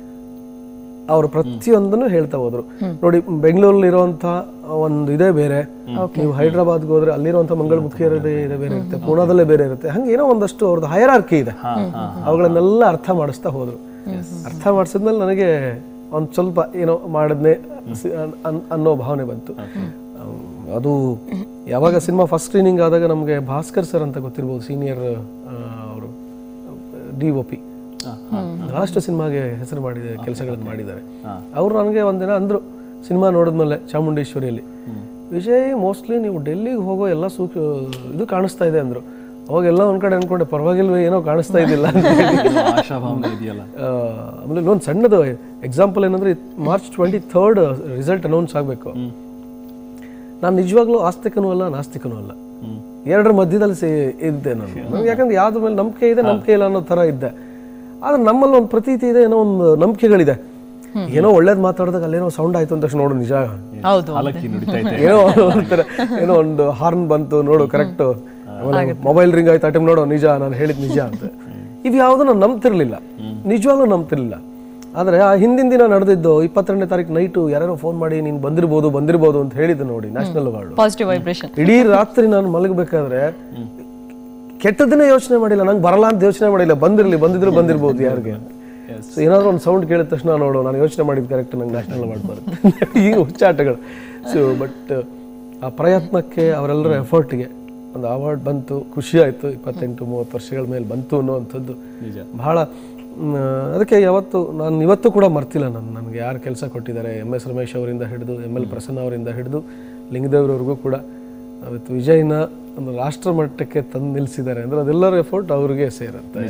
ಅವರು ಪ್ರತಿಯೊಂದನ್ನು ಹೇಳ್ತಾ ಹೋದ್ರು ನೋಡಿ ಬೆಂಗಳೂರಲ್ಲಿ ಇರುವಂತ ಒಂದು ಇದೇ ಬೇರೆ ನೀವು ಹೈದ್ರಾಬಾದ್ಗೆ ಹೋದ್ರೆ ಅಲ್ಲಿರುವಂತ ಮಂಗಳಮುಖಿಯರದೇ ಇದೆ ಬೇರೆ ಇರುತ್ತೆ ಪೂನಾದಲ್ಲೇ ಬೇರೆ ಇರುತ್ತೆ ಹಂಗೆ ಏನೋ ಒಂದಷ್ಟು ಅವ್ರದ್ದು ಹೈರಾರ್ಕಿ ಇದೆ ಅವುಗಳನ್ನೆಲ್ಲ ಅರ್ಥ ಮಾಡಿಸ್ತಾ ಹೋದ್ರು ಅರ್ಥ ಮಾಡಿಸಿದ್ಮೇಲೆ ನನಗೆ ಒಂದು ಸ್ವಲ್ಪ ಏನೋ ಮಾಡಿದ್ನೆ ಸಿ- ಅನ್- ಅನ್- ಅನ್ನೋ ಭಾವನೆ ಬಂತು ಅಮ್, ಅದು ಯಾವಾಗ ಸಿನಿಮಾ ಫಸ್ಟ್ ಸ್ಕ್ರೀನಿಂಗ್ ಆದಾಗ ನಮಗೆ ಭಾಸ್ಕರ್ ಸರ್ ಅಂತ ಗೊತ್ತಿರ್ಬೋದು ಸೀನಿಯರ್ ಅವರು ಡಿ ಒ ಪಿ ಬಹಳಷ್ಟು ಸಿನಿಮಾಗೆ ಹೆಸರು ಮಾಡಿದೆ ಕೆಲಸಗಳನ್ನು ಮಾಡಿದ್ದಾರೆ ಅವರು ನನಗೆ ಒಂದಿನ ಅಂದ್ರು ಸಿನಿಮಾ ನೋಡಿದ್ಮೇಲೆ ಚಾಮುಂಡೇಶ್ವರಿಯಲ್ಲಿ ವಿಜಯ್ ಮೋಸ್ಟ್ಲಿ ನೀವು ಡೆಲ್ಲಿಗೆ ಹೋಗೋ ಎಲ್ಲ ಸೂಕ್ ಇದು ಕಾಣಿಸ್ತಾ ಇದೆ ಅಂದ್ರು ಅವಾಗೆಲ್ಲ ಒಂದ್ ಕಡೆ ಅನ್ಕೊಂಡೆ ಪರವಾಗಿಲ್ವೇ ಏನೋ ಕಾಣಿಸ್ತಾ ಇದ್ದಿಲ್ಲ ಅಂತ ಹೇಳಿ. ಆಶಾಭಾವನೆ ಇದೆಯಲ್ಲ ಆ, ಆಮೇಲೆ ಇನ್ನೊಂದು ಸಣ್ಣದು ಎಕ್ಸಾಂಪಲ್ ಏನಂದ್ರೆ March twenty third result announce ಆಗಬೇಕು ನಾನು ನಿಜವಾಗ್ಲೂ ಆಸ್ತಿಕನೂ ಅಲ್ಲ ನಾಸ್ತಿಕನೂ ಅಲ್ಲ ಎರಡರ ಮಧ್ಯದಲ್ಲಿ ಸೇ ಇದ್ದೆ ನಾನು ನನಗೆ ಯಾಕಂದ್ರೆ ಯಾವ್ದ್ರ ಮೇಲೆ ನಂಬಿಕೆ ಇದೆ ನಂಬಿಕೆ ಇಲ್ಲ ಅನ್ನೋ ಥರ ಇದ್ದೆ ಆದ್ರೆ ನಮ್ಮಲ್ಲಿ ಒಂದು ಪ್ರತೀತಿ ಇದೆ ಏನೋ ಒಂದು ನಂಬಿಕೆಗಳಿದೆ ಏನೋ ಒಳ್ಳೇದು ಮಾತಾಡಿದಾಗ ಅಲ್ಲೇನೋ ಸೌಂಡ್ ಆಯ್ತು ಅಂತ ತಕ್ಷಣ ನೋಡು ನಿಜ ಹೌದು ಹಾಲಕ್ಕಿ ನುಡಿತಾ ಇದೆ ಏನೋ ಒಂಥರ ಏನೋ ಒಂದು ಹಾರ್ನ್ ಬಂತು ನೋಡು ಕರೆಕ್ಟ್ ಮೊಬೈಲ್ ರಿಂಗ್ ಆಯ್ತು ಆ ಟೈಮ್ ನೋಡು ನಿಜ ನಾನು ಹೇಳಿದ್ ನಿಜ ಅಂತ ಇದು ಯಾವುದು ನಾನು ನಂಬ್ತಿರ್ಲಿಲ್ಲ ನಿಜವಾಗ್ಲೂ ನಂಬ್ತಿರ್ಲಿಲ್ಲ ಆದ್ರೆ ಆ ಹಿಂದಿನ ದಿನ ನಡೆದಿದ್ದು ಇಪ್ಪತ್ತೆರಡನೇ ತಾರೀಕು ನೈಟು ಯಾರ್ಯಾರೋ ಫೋನ್ ಮಾಡಿ ನೀನು ಬಂದಿರ್ಬೋದು ಬಂದಿರ್ಬೋದು ಅಂತ ಹೇಳಿದ್ದು ನೋಡಿ ನ್ಯಾಷನಲ್ ಅವಾರ್ಡ್ ಪಾಸಿಟಿವ್ ವೈಬ್ರೇಷನ್ ಇಡೀ ರಾತ್ರಿ ನಾನು ಮಲಗಬೇಕಾದ್ರೆ ಕೆಟ್ಟದನ್ನೇ ಯೋಚನೆ ಮಾಡಿಲ್ಲ ನಂಗೆ ಬರಲ್ಲ ಅಂತ ಯೋಚನೆ ಮಾಡಿಲ್ಲ ಬಂದಿರಲಿ ಬಂದಿದ್ರು ಬಂದಿರ್ಬೋದು ಯಾರಿಗೆ ಸೊ ಏನಾದ್ರು ಒಂದು ಸೌಂಡ್ ಕೇಳಿದ ತಕ್ಷಣ ನೋಡು ನಾನು ಯೋಚನೆ ಮಾಡಿದ್ದು ಕರೆಕ್ಟ್ ನಂಗೆ ನ್ಯಾಷನಲ್ ಅವಾರ್ಡ್ ಬರುತ್ತೆ ಈಗ ಹುಚ್ಚಾಟಗಳು ಸೊ ಬಟ್ ಆ ಪ್ರಯತ್ನಕ್ಕೆ ಅವರೆಲ್ಲರ ಎಫರ್ಟ್ಗೆ ಒಂದು ಅವಾರ್ಡ್ ಬಂತು ಖುಷಿ ಆಯಿತು ಇಪ್ಪತ್ತೆಂಟು ಮೂವತ್ತು ವರ್ಷಗಳ ಮೇಲೆ ಬಂತು ಅನ್ನುವಂಥದ್ದು ಬಹಳ ಮ್, ಅದಕ್ಕೆ ಯಾವತ್ತು ನಾನು ಇವತ್ತು ಕೂಡ ಮರ್ತಿಲ್ಲ ನಾನು ನನಗೆ ಯಾರು ಕೆಲಸ ಕೊಟ್ಟಿದ್ದಾರೆ ಎಮ್ ಎಸ್ ರಮೇಶ್ ಅವರಿಂದ ಹಿಡಿದು ಎಮ್ ಎಲ್ ಪ್ರಸನ್ನ ಅವರಿಂದ ಹಿಡಿದು ಲಿಂಗದೇವ್ರವ್ರಿಗೂ ಕೂಡ ಅವತ್ತು ವಿಜಯ್ನ ಒಂದು ರಾಷ್ಟ್ರ ಮಟ್ಟಕ್ಕೆ ತಂದು ನಿಲ್ಲಿಸಿದ್ದಾರೆ ಅಂದ್ರೆ ಅದೆಲ್ಲರ ಎಫರ್ಟ್ ಅವ್ರಿಗೆ ಸೇರುತ್ತೆ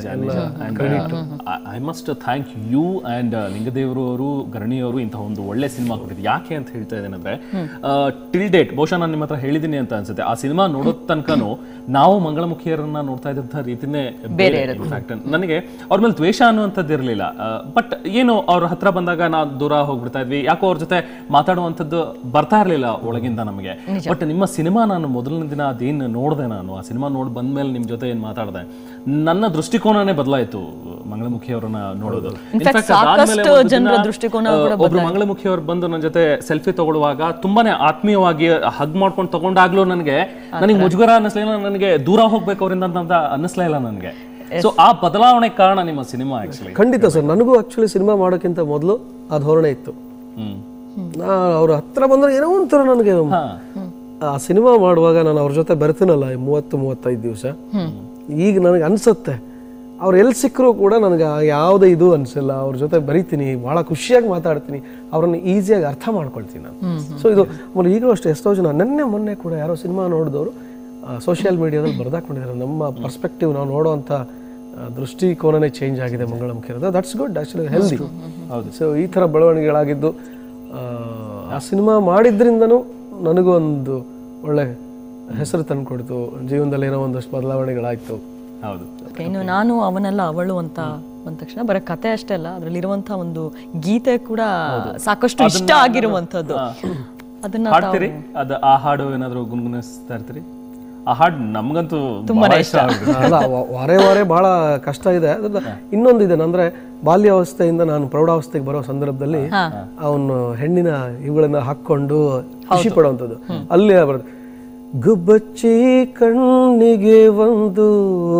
I must thank you and Lingadevaru ಅವರು ಗರಣಿಯವರು ಇಂತಹ ಒಂದು ಒಳ್ಳೆ ಸಿನಿಮಾ ಕೊಟ್ಟಿದ್ದು ಯಾಕೆ ಅಂತ ಹೇಳ್ತಾ ಇದ್ದೇನೆಂದ್ರೆ ಟಿಲ್ ಡೇಟ್ ಬಹುಶಃ ನಾನು ನಿಮ್ಮ ಹತ್ರ ಹೇಳಿದ್ದೀನಿ ಅಂತ ಅನ್ಸುತ್ತೆ ಆ ಸಿನಿಮಾ ನೋಡೋ ತನಕನೂ ನಾವು ಮಂಗಳಮುಖಿಯರನ್ನ ನೋಡ್ತಾ ಇದ್ದಂಥ ರೀತಿನೇ ಬೇರೆ ಇನ್ಫ್ಯಾಕ್ಟ್ ನನಗೆ ಅವ್ರ ಮೇಲೆ ದ್ವೇಷ ಅನ್ನುವಂಥದ್ದು ಇರಲಿಲ್ಲ ಬಟ್ ಏನು ಅವ್ರ ಹತ್ರ ಬಂದಾಗ ನಾವು ದೂರ ಹೋಗ್ಬಿಡ್ತಾ ಇದ್ವಿ ಯಾಕೋ ಅವ್ರ ಜೊತೆ ಮಾತಾಡುವಂಥದ್ದು ಬರ್ತಾ ಇರಲಿಲ್ಲ ಒಳಗಿಂದ ನಮಗೆ ಬಟ್ ನಿಮ್ಮ ಸಿನಿಮಾ ನಾನು ಮೊದಲನೇ ದಿನ ಅದೇನು ನೋಡಿದೆ ನಾನು ಆ ಸಿನಿಮಾ ನೋಡಿ ಬಂದ್ಮೇಲೆ ನಿಮ್ಮ ಜೊತೆ ಏನು ಮಾತಾಡಿದೆ ನನ್ನ ದೃಷ್ಟಿಕೋನನೇ ಬದಲಾಯಿತು ಮಂಗಳಮುಖಿ ಅವರನ್ನ ನೋಡೋದು fact, Infact ಅದಾದ್ಮೇಲೆ ಸಾಕಷ್ಟು ಒಂದು ದಿನ, ಜನರ ದೃಷ್ಟಿಕೋನ ಆ, ಕೂಡ ಒಬ್ರು ಮಂಗಳಮುಖಿ ಅವ್ರು ಬಂದು ನನ್ನ ಜೊತೆ ಸೆಲ್ಫಿ ತಗೊಳ್ಳುವಾಗ ತುಂಬಾನೇ ಆತ್ಮೀಯವಾಗಿ ಹಗ್ ಮಾಡ್ಕೊಂಡು ತಗೊಂಡಾಗ್ಲೂ ನನಗೆ ನನಗೆ ಮುಜುಗರ ಅನ್ನಿಸ್ಲಿಲ್ಲ ನನಗೆ ದೂರ ಹೋಗ್ಬೇಕು ಅವರಿಂದ ಅಂತ ಅನ್ನಿಸ್ಲೇ ಇಲ್ಲ ನನಗೆ ಸೊ ಆ ಬದಲಾವಣೆ ಕಾರಣ ನಿಮ್ಮ ಸಿನಿಮಾ ಆಕ್ಚುಲಿ ಖಂಡಿತ ಸರ್ ನನಗೂ ಆಕ್ಚುಲಿ ಸಿನಿಮಾ ಮಾಡೋಕ್ಕಿಂತ ಮೊದಲು ಆ ಧೋರಣೆ ಇತ್ತು ಹ್ಮ್ ನಾ ಅವ್ರ ಹತ್ರ ಬಂದ್ರೆ ಏನೋ ಒಂಥರ ನನಗೆ ಹಾ ಆ ಸಿನಿಮಾ ಮಾಡುವಾಗ ನಾನು ಅವ್ರ ಜೊತೆ ಬರ್ತೀನಲ್ಲ ಈ ಮೂವತ್ತು ಮೂವತ್ತೈದು ದಿವಸ ಈಗ ನನಗೆ ಅನ್ಸುತ್ತೆ ಅವ್ರು ಎಲ್ಲಿ ಸಿಕ್ಕರೂ ಕೂಡ ನನಗೆ ಆ ಯಾವುದೇ ಇದು ಅನಿಸಿಲ್ಲ ಅವ್ರ ಜೊತೆ ಬರಿತೀನಿ ಭಾಳ ಖುಷಿಯಾಗಿ ಮಾತಾಡ್ತೀನಿ ಅವ್ರನ್ನ ಈಸಿಯಾಗಿ ಅರ್ಥ ಮಾಡ್ಕೊಳ್ತೀನಿ ನಾನು ಸೊ ಇದು ಆಮೇಲೆ ಈಗಲೂ ಅಷ್ಟೇ ಎಷ್ಟೋ ಜನ ನಿನ್ನೆ ಮೊನ್ನೆ ಕೂಡ ಯಾರೋ ಸಿನಿಮಾ ನೋಡಿದವರು ಸೋಷಿಯಲ್ ಮೀಡಿಯಾದಲ್ಲಿ ಬರ್ದಾಕೊಂಡಿದ್ದಾರೆ ನಮ್ಮ ಪರ್ಸ್ಪೆಕ್ಟಿವ್ ನಾವು ನೋಡೋವಂಥ ಆ, ದೃಷ್ಟಿಕೋನನೇ ಚೇಂಜ್ ಆಗಿದೆ ಮಂಗಳಮುಖಿರದ ದಟ್ಸ್ ಗುಡ್ ಆ್ಯಕ್ಚುಲಿ ಹೆಲ್ದಿ ಹೌದು ಸೊ ಈ ಥರ ಬೆಳವಣಿಗೆಗಳಾಗಿದ್ದು ಆ, ಆ ಸಿನಿಮಾ ಮಾಡಿದ್ರಿಂದನೂ ನನಗೂ ಒಂದು ಒಳ್ಳೆ ಹೆಸರು ತಂದುಕೊಡ್ತು ಜೀವನದಲ್ಲಿ ಏನೋ ಒಂದಷ್ಟು ಬದಲಾವಣೆಗಳಾಯಿತು ಹೌದು Okay, ಇನ್ನು ನಾನು ಅವನೆಲ್ಲ ಅವಳು ಅಂತ ಬಂದ ತಕ್ಷಣ ಬರೀ ಕತೆ ಅಷ್ಟೇ ಅಲ್ಲ ಅದ್ರಲ್ಲಿರುವಂತಹ ಒಂದು ಗೀತೆ ಕೂಡ ಸಾಕಷ್ಟು ಇಷ್ಟ ಆಗಿರುವಂತದ್ದು ಅದನ್ನ ಹಾಡ್ತೀರಿ ಅದ ಆ ಹಾಡು ಏನಾದ್ರು ಗುನ್ಗುನಿಸ್ತಾ ಇರ್ತೀರಿ ಆ ಹಾಡು ನಮ್ಗಂತೂ ತುಂಬಾ ಇಷ್ಟ ಆಗುತ್ತೆ ಅಲ್ಲ ವ- ವಾರೇ ವಾರೇ ಭಾಳ ಕಷ್ಟ ಇದೆ ಅದ್ರದ್ದು ಇನ್ನೊಂದಿದೆ ಅಂದರೆ ಬಾಲ್ಯಾವಸ್ಥೆಯಿಂದ ನಾನು ಪ್ರೌಢಾವಸ್ಥೆಗೆ ಬರೋ ಸಂದರ್ಭದಲ್ಲಿ ಅವನು ಹೆಣ್ಣಿನ ಇವುಗಳನ್ನ ಹಾಕ್ಕೊಂಡು ಖುಷಿ ಪಡುವಂಥದ್ದು ಅಲ್ಲಿ ಬರೋದು ಗುಬ್ಬಚ್ಚಿ ಕಣ್ಣಿಗೆ ಒಂದು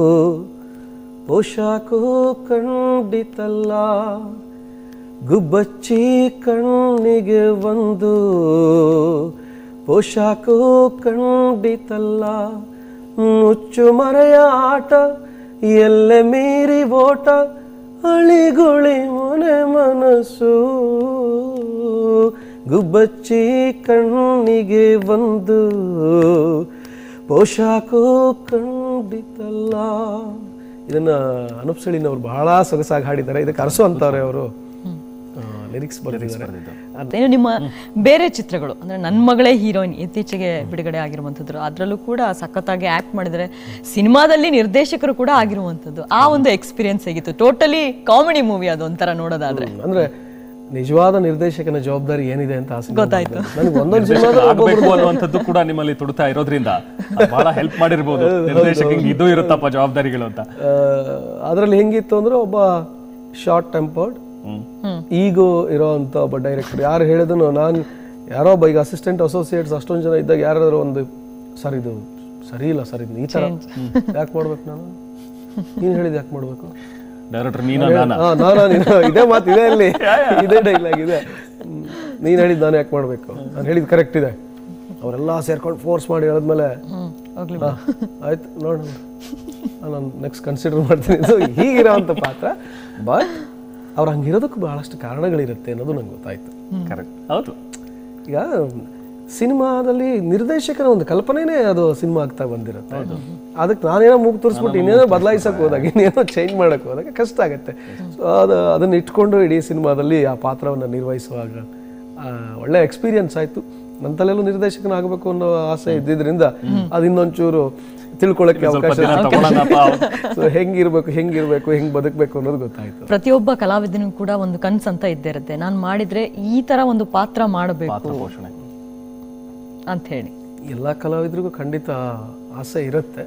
ಪೋಷಾಕು ಖಂಡಿತಲ್ಲ ಗುಬ್ಬಚ್ಚಿ ಕಣ್ಣಿಗೆ ಒಂದು ಪೋಷಾಕು ಖಂಡಿತಲ್ಲ ಮುಚ್ಚು ಮರೆಯ ಆಟ ಎಲ್ಲೆ ಮೀರಿ ಓಟ ಅಳಿಗುಳಿ ಮನೆ ಮನಸ್ಸು ಗುಬ್ಬಚ್ಚಿ ಕಣ್ಣಿಗೆ ಒಂದು ಪೋಷಾಕು ಖಂಡಿತಲ್ಲ ಇದನ್ನ ಅನೂಪ್ ಸಳಿನವ್ರು ಬಹಳ ಸೊಗಸಾಗಿ ಹಾಡಿದ್ದಾರೆ ಇದಕ್ಕೆ ಅರಸು ಅಂತಾರೆ ಅವರು ಲಿರಿಕ್ಸ್ ಬರೆದಿದ್ದಾರೆ ಏನು ನಿಮ್ಮ ಬೇರೆ ಚಿತ್ರಗಳು ಅಂದ್ರೆ ನನ್ನ ಮಗಳೇ ಹೀರೋಯಿನ್ ಇತ್ತೀಚೆಗೆ ಬಿಡುಗಡೆ ಆಗಿರುವಂಥದ್ದು ಅದರಲ್ಲೂ ಕೂಡ ಸಖತ್ತಾಗಿ ಆಕ್ಟ್ ಮಾಡಿದರೆ ಸಿನಿಮಾದಲ್ಲಿ ನಿರ್ದೇಶಕರು ಕೂಡ ಆಗಿರುವಂಥದ್ದು ಆ ಒಂದು ಎಕ್ಸ್ಪೀರಿಯನ್ಸ್ ಹೇಗಿತ್ತು ಟೋಟಲಿ ಕಾಮಿಡಿ ಮೂವಿ ಅದು ಒಂಥರ ನೋಡೋದಾದ್ರೆ ಅಂದ್ರೆ ನಿಜವಾದ ನಿರ್ದೇಶಕನ ಜವಾಬ್ದಾರಿ ಏನಿದೆ ಅಂತ ಆ ಸಿನಿಮಾ ಗೊತ್ತಾಯ್ತು. ನನಗೆ ಒಂದೊಂದು ಸಿನಿಮಾದ ಆಗ್ಬೇಕು ಅನ್ನುವಂಥದ್ದು ಕೂಡ ನಿಮ್ಮಲ್ಲಿ ತುಡಿತಾ ಇರೋದ್ರಿಂದ ಅದ್ ಬಹಳ ಹೆಲ್ಪ್ ಮಾಡಿರ್ಬೋದು ನಿರ್ದೇಶಕಂಗೆ ಇದು ಇರುತ್ತಪ್ಪ ಜವಾಬ್ದಾರಿಗಳು ಅಂತ ಅದರಲ್ಲಿ ಹೆಂಗಿತ್ತು ಅಂದ್ರೆ ಒಬ್ಬ ಶಾರ್ಟ್ ಟೆಂಪರ್ಡ್ ಈಗೋ ಇರೋವಂಥ ಒಬ್ಬ ಡೈರೆಕ್ಟರ್ ಯಾರು ಹೇಳಿದನು ನಾನು ಯಾರೋ ಒಬ್ಬ ಈಗ ಅಸಿಸ್ಟೆಂಟ್ ಅಸೋಸಿಯೇಟ್ಸ್ ಅಷ್ಟೊಂದು ಜನ ಇದ್ದಾಗ ಯಾರಾದ್ರೂ ಒಂದು ಸರ್ ಇದು ಸರಿ ಇಲ್ಲ ಸರ್ ಇದು ಈ ಥರ ಯಾಕೆ ಮಾಡ್ಬೇಕು ನಾನು ನೀನು ಹೇಳಿದ ಯಾಕೆ ಮಾಡಬೇಕು ಡೈರೆಕ್ಟರ್ ನೀನ ನಾನ ಹಾ ನಾನು ನೀನು ಇದೇ ಮಾತು ಇದೆ ಅಲ್ಲಿ ಇದೇ ಡೈಲಾಗ್ ಇದೆ ಹ್ಮ್. ನೀನ್ ಹೇಳಿದ್ ನಾನು ಯಾಕೆ ಮಾಡ್ಬೇಕು ನಾನು ಹೇಳಿದ್ ಕರೆಕ್ಟ್ ಇದೆ ಅವರೆಲ್ಲ ಸೇರ್ಕೊಂಡು ಫೋರ್ಸ್ ಮಾಡಿ ಹೇಳಿದ್ಮೇಲೆ ಹ್ಮ್ ಹೋಗ್ಲಿ ಹಾ, ಆಯ್ತು ನೋಡು ನಾನು ನೆಕ್ಸ್ಟ್ ಕನ್ಸಿಡರ್ ಮಾಡ್ತೀನಿ ಸೊ ಹೀಗಿರೋವಂಥ ಪಾತ್ರ ಬಟ್ ಅವ್ರು ಹಂಗಿರೋದಕ್ಕೂ ಬಹಳಷ್ಟು ಕಾರಣಗಳಿರುತ್ತೆ ಅನ್ನೋದು ನಂಗೆ ಗೊತ್ತಾಯ್ತು ಕರೆಕ್ಟ್ ಹೌದು ಈಗ ಸಿನಿಮಾದಲ್ಲಿ ನಿರ್ದೇಶಕನ ಒಂದು ಕಲ್ಪನೆನೇ ಅದು ಸಿನಿಮಾ ಆಗ್ತಾ ಬಂದಿರುತ್ತೆ ಅದಕ್ಕೆ ನಾನೇನೋ ಮೂಗು ತೋರಿಸ್ಬಿಟ್ಟು ಇನ್ನೇನೋ ಬದಲಾಯಿಸಕ್ಕೆ ಹೋದಾಗ ಇನ್ನೇನೋ ಚೇಂಜ್ ಮಾಡಕ್ಕೆ ಹೋದಾಗ ಕಷ್ಟ ಆಗುತ್ತೆ ಸೊ ಅದು ಅದನ್ನ ಇಟ್ಕೊಂಡು ಇಡೀ ಸಿನಿಮಾದಲ್ಲಿ ಆ ಪಾತ್ರವನ್ನು ನಿರ್ವಹಿಸುವಾಗ ಆ, ಒಳ್ಳೆ ಎಕ್ಸ್ಪೀರಿಯನ್ಸ್ ಆಯ್ತು ನನ್ನ ತಲೆಯಲ್ಲೂ ನಿರ್ದೇಶಕನಾಗಬೇಕು ಅನ್ನೋ ಆಸೆ ಇದ್ದಿದ್ರಿಂದ ಅದು ಇನ್ನೊಂಚೂರು ತಿಳ್ಕೊಳ್ಳೋಕ್ಕೆ ಅವಕಾಶ ದಿನ ತಗೊಳ್ಳೋಣಪ್ಪ. ಸೊ ಹೆಂಗಿರ್ಬೇಕು ಹೆಂಗಿರ್ಬೇಕು ಹೆಂಗ್ ಬದುಕಬೇಕು ಅನ್ನೋದು ಗೊತ್ತಾಯ್ತು ಪ್ರತಿಯೊಬ್ಬ ಕಲಾವಿದನಿಗೂ ಕೂಡ ಒಂದು ಕನ್ಸು ಅಂತ ಇದ್ದೇ ಇರುತ್ತೆ ನಾನು ಮಾಡಿದ್ರೆ ಈ ತರ ಒಂದು ಪಾತ್ರ ಮಾಡಬೇಕು ಪಾತ್ರ ಪೋಷಣೆ ಅಂತ ಹೇಳಿ ಎಲ್ಲ ಕಲಾವಿದರಿಗೂ ಖಂಡಿತ ಆಸೆ ಇರುತ್ತೆ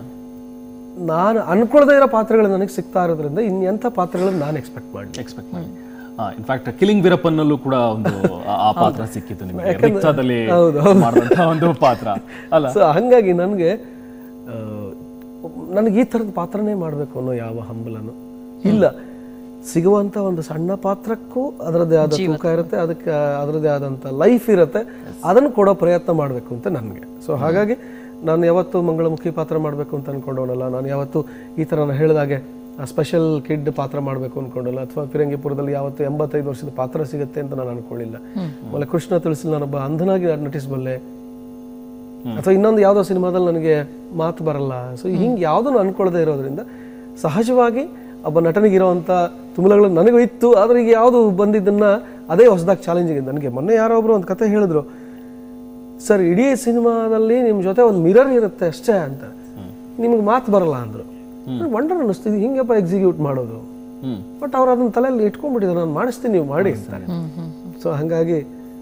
ನಾನು ಅನ್ಕೊಳ್ದೇ ಇರೋ ಪಾತ್ರಗಳು ನನಗೆ ಸಿಗ್ತಾ ಇರೋದ್ರಿಂದ ಇನ್ನೆಂಥ ಪಾತ್ರಗಳನ್ನು ನಾನು ಎಕ್ಸ್ಪೆಕ್ಟ್ ಮಾಡಿ ಎಕ್ಸ್ಪೆಕ್ಟ್ ಮಾಡಿ ಇನ್ಫ್ಯಾಕ್ಟ್ ಕಿಲಿಂಗ್ ವೀರಪ್ಪನಲ್ಲೂ ಕೂಡ ಒಂದು ಆ- ಆ ಪಾತ್ರ ಸಿಕ್ಕಿತ್ತು ನಿಮಗೆ ರಿಕ್ತಾದಲ್ಲಿ ಮಾಡಿದಂತಹ ಒಂದು ಪಾತ್ರ ಅಲ್ಲ ಸೊ ಹಾಗಾಗಿ ನನಗೆ ನನಗೆ ಈ ಥರದ ಪಾತ್ರನೇ ಮಾಡಬೇಕು ಅನ್ನೋ ಯಾವ ಹಂಬಲನು ಇಲ್ಲ ಸಿಗುವಂಥ ಒಂದು ಸಣ್ಣ ಪಾತ್ರಕ್ಕೂ ಅದರದ್ದೇ ಆದ ತೂಕ ಇರುತ್ತೆ ಅದಕ್ಕೆ ಅದರದ್ದೇ ಆದಂಥ ಲೈಫ್ ಇರುತ್ತೆ ಅದನ್ನು ಕೊಡೋ ಪ್ರಯತ್ನ ಮಾಡಬೇಕು ಅಂತ ನನಗೆ ಸೊ ಹಾಗಾಗಿ ನಾನು ಯಾವತ್ತೂ ಮಂಗಳಮುಖಿ ಪಾತ್ರ ಮಾಡಬೇಕು ಅಂತ ಅನ್ಕೊಂಡವನಲ್ಲ ನಾನು ಯಾವತ್ತೂ ಈ ಥರ ನಾನು ಹೇಳಿದಾಗೆ ಸ್ಪೆಷಲ್ ಕಿಡ್ ಪಾತ್ರ ಮಾಡಬೇಕು ಅನ್ಕೊಂಡಲ್ಲ ಅಥವಾ ಫಿರಂಗಿಪುರದಲ್ಲಿ ಯಾವತ್ತು ಎಂಬತ್ತೈದು ವರ್ಷದ ಪಾತ್ರ ಸಿಗುತ್ತೆ ಅಂತ ನಾನು ಅನ್ಕೊಳ್ಳಿಲ್ಲ ಆಮೇಲೆ ಕೃಷ್ಣ ತಿಳಿಸಿ ನಾನೊಬ್ಬ ಅಂಧನಾಗಿ ನಟಿಸಬಲ್ಲೆ ಅಥವಾ ಇನ್ನೊಂದು ಯಾವುದೋ ಸಿನಿಮಾದಲ್ಲಿ ನನಗೆ ಮಾತು ಬರಲ್ಲ ಸೊ ಹಿಂಗೆ ಯಾವುದನ್ನು ಅನ್ಕೊಳ್ಳದೆ ಇರೋದ್ರಿಂದ ಸಹಜವಾಗಿ ಒಬ್ಬ ನಟನಿಗೆ ಇರೋವಂಥ ತುಮಲಗಳು ನನಗೂ ಇತ್ತು ಆದರೆ ಈಗ ಯಾವುದು ಬಂದಿದ್ದನ್ನ ಅದೇ ಹೊಸದಾಗಿ ಚಾಲೆಂಜಿಂಗ್ ನನಗೆ ಮೊನ್ನೆ ಯಾರೋ ಒಬ್ರು ಒಂದು ಕತೆ ಹೇಳಿದ್ರು ಸರ್ ಇಡೀ ಸಿನಿಮಾದಲ್ಲಿ ನಿಮ್ಮ ಜೊತೆ ಒಂದು ಮಿರರ್ ಇರುತ್ತೆ ಅಷ್ಟೇ ಅಂತ ನಿಮ್ಗೆ ಮಾತು ಬರಲ್ಲ ಅಂದರು ವಂಡರ್ ಅನ್ನಿಸ್ತಿದ್ದು ಹಿಂಗಪ್ಪ ಎಕ್ಸಿಕ್ಯೂಟ್ ಮಾಡೋದು ಹ್ಮ್ ಬಟ್ ಅವ್ರು ಅದನ್ನ ತಲೆಯಲ್ಲಿ ಇಟ್ಕೊಂಡ್ಬಿಟ್ಟಿದ್ದಾರೆ ನಾನು ಮಾಡಿಸ್ತೀನಿ ನೀವು ಮಾಡಿ ಅಂತಾರೆ ಸೊ ಹಾಗಾಗಿ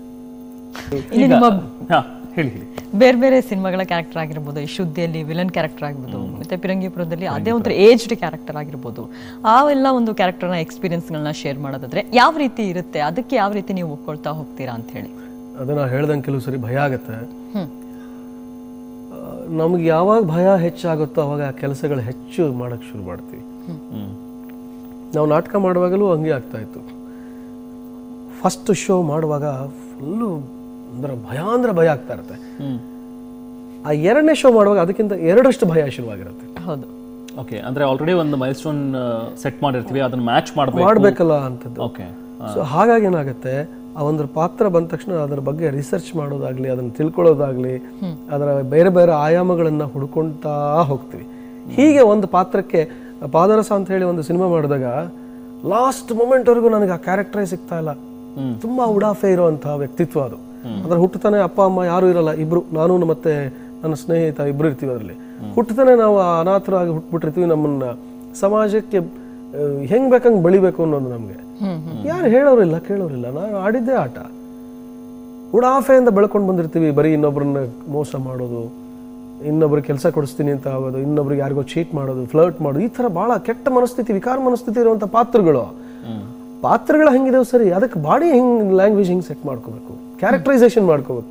ಇಲ್ಲಿ ನಿಮ್ಮ ಹಾ ಹೇಳಿ ಹೇಳಿ ಬೇರೆ ಬೇರೆ ಸಿನಿಮಾಗಳ ಕ್ಯಾರೆಕ್ಟರ್ ಆಗಿರ್ಬೋದು ಈ ಶುದ್ಧಿಯಲ್ಲಿ ವಿಲನ್ ಕ್ಯಾರೆಕ್ಟರ್ ಆಗಿರ್ಬೋದು ಮತ್ತೆ ಪಿರಂಗಿಪುರದಲ್ಲಿ ಅದೇ ಒಂಥರ ಏಜ್ಡ್ ಕ್ಯಾರೆಕ್ಟರ್ ಆಗಿರ್ಬೋದು ಅವೆಲ್ಲ ಒಂದು ಕ್ಯಾರೆಕ್ಟರ್ನ ಎಕ್ಸ್ಪೀರಿಯನ್ಸ್ಗಳನ್ನ ಶೇರ್ ಮಾಡೋದಾದ್ರೆ ಯಾವ ರೀತಿ ಇರುತ್ತೆ ಅದಕ್ಕೆ ಯಾವ ರೀತಿ ನೀವು ಒಪ್ಕೊಳ್ತಾ ಹೋಗ್ತೀರಾ ಅಂತ ಹೇಳಿ ಅದನ್ನ ಹೇಳ್ದಂಗೆ ಕೆಲವು ಸರಿ ಭಯ ಆಗುತ್ತೆ ಹ್ಮ್ ನಮ್ಗೆ ಯಾವಾಗ ಭಯ ಹೆಚ್ಚಾಗುತ್ತೋ ಅವಾಗ ಆ ಕೆಲಸಗಳು ಹೆಚ್ಚು ಮಾಡಕ್ಕೆ ಶುರು ಮಾಡ್ತೀವಿ ಹ್ಮ್ ನಾವು ನಾಟಕ ಮಾಡುವಾಗಲೂ ಹಂಗೆ ಆಗ್ತಾ ಇತ್ತು ಫಸ್ಟ್ ಶೋ ಮಾಡುವಾಗ ಫುಲ್ಲು ಅಂದ್ರೆ ಭಯ ಅಂದ್ರೆ ಭಯ ಆಗ್ತಾ ಇರುತ್ತೆ ಹ್ಮ್ ಆ ಎರಡನೇ ಶೋ ಮಾಡುವಾಗ ಅದಕ್ಕಿಂತ ಎರಡಷ್ಟು ಭಯ ಶುರುವಾಗಿರುತ್ತೆ ಹೌದು ಓಕೆ ಅಂದ್ರೆ ಆಲ್ರೆಡಿ ಒಂದು ಮೈಲ್ ಸ್ಟೋನ್ ಸೆಟ್ ಮಾಡಿರ್ತೀವಿ ಅದನ್ನ ಮ್ಯಾಚ್ ಮಾಡಬೇಕು ಮಾಡಬೇಕಲ್ಲ ಅಂತದ್ದು ಓಕೆ ಸೊ ಹಾಗಾಗಿ ಏನಾಗುತ್ತೆ ಆ ಒಂದು ಪಾತ್ರ ಬಂದ ತಕ್ಷಣ ಅದರ ಬಗ್ಗೆ ರಿಸರ್ಚ್ ಮಾಡೋದಾಗ್ಲಿ ಅದನ್ನು ತಿಳ್ಕೊಳ್ಳೋದಾಗ್ಲಿ ಅದರ ಬೇರೆ ಬೇರೆ ಆಯಾಮಗಳನ್ನ ಹುಡ್ಕೊಳ್ತಾ ಹೋಗ್ತೀವಿ ಹೀಗೆ ಒಂದು ಪಾತ್ರಕ್ಕೆ ಪಾದರಸ ಅಂತ ಹೇಳಿ ಒಂದು ಸಿನಿಮಾ ಮಾಡಿದಾಗ ಲಾಸ್ಟ್ ಮೂಮೆಂಟ್ವರೆಗೂ ನನಗೆ ಆ ಕ್ಯಾರೆಕ್ಟರೇ ಸಿಗ್ತಾ ಇಲ್ಲ ತುಂಬಾ ಉಡಾಫೆ ಇರುವಂತಹ ವ್ಯಕ್ತಿತ್ವ ಅದು ಅದ್ರ ಹುಟ್ಟುತ್ತಾನೆ ಅಪ್ಪ ಅಮ್ಮ ಯಾರು ಇರಲ್ಲ ಇಬ್ರು ನಾನು ಮತ್ತೆ ನನ್ನ ಸ್ನೇಹಿತ ಇಬ್ರು ಇರ್ತೀವಿ ಅದರಲ್ಲಿ ಹುಟ್ಟುತ್ತಾನೆ ನಾವು ಅನಾಥರಾಗಿ ಹುಟ್ಬಿಟ್ಟಿರ್ತೀವಿ ನಮ್ಮನ್ನ ಸಮಾಜಕ್ಕೆ ಆ, ಹೆಂಗ್ ಬೇಕಂಗ್ ಬೆಳಿಬೇಕು ಅನ್ನೋದು ನಮಗೆ ಯಾರು ಹೇಳೋರಿಲ್ಲ ಕೇಳೋರಿಲ್ಲ ನಾನು ಆಡಿದ್ದೇ ಆಟ ಉಡಾಫೆಯಿಂದ ಬೆಳ್ಕೊಂಡು ಬಂದಿರ್ತೀವಿ ಬರೀ ಇನ್ನೊಬ್ರನ್ನ ಮೋಸ ಮಾಡೋದು ಇನ್ನೊಬ್ರು ಕೆಲಸ ಕೊಡಿಸ್ತೀನಿ ಅಂತ ಆಗೋದು ಇನ್ನೊಬ್ರಿಗೆ ಯಾರಿಗೋ ಚೀಟ್ ಮಾಡೋದು ಫ್ಲರ್ಟ್ ಮಾಡೋದು ಈ ಥರ ಭಾಳ ಕೆಟ್ಟ ಮನಸ್ಥಿತಿ ವಿಕಾರ ಮನಸ್ಥಿತಿ ಇರುವಂಥ ಪಾತ್ರಗಳು ಪಾತ್ರಗಳು ಹೆಂಗಿದಾವೆ ಸರಿ ಅದಕ್ಕೆ ಬಾಡಿ ಹೆಂಗ್ ಲ್ಯಾಂಗ್ವೇಜ್ ಹಿಂಗೆ ಸೆಟ್ ಮಾಡ್ಕೋಬೇಕು ಕ್ಯಾರೆಕ್ಟರೈಸೇಷನ್ ಮಾಡ್ಕೋಬೇಕು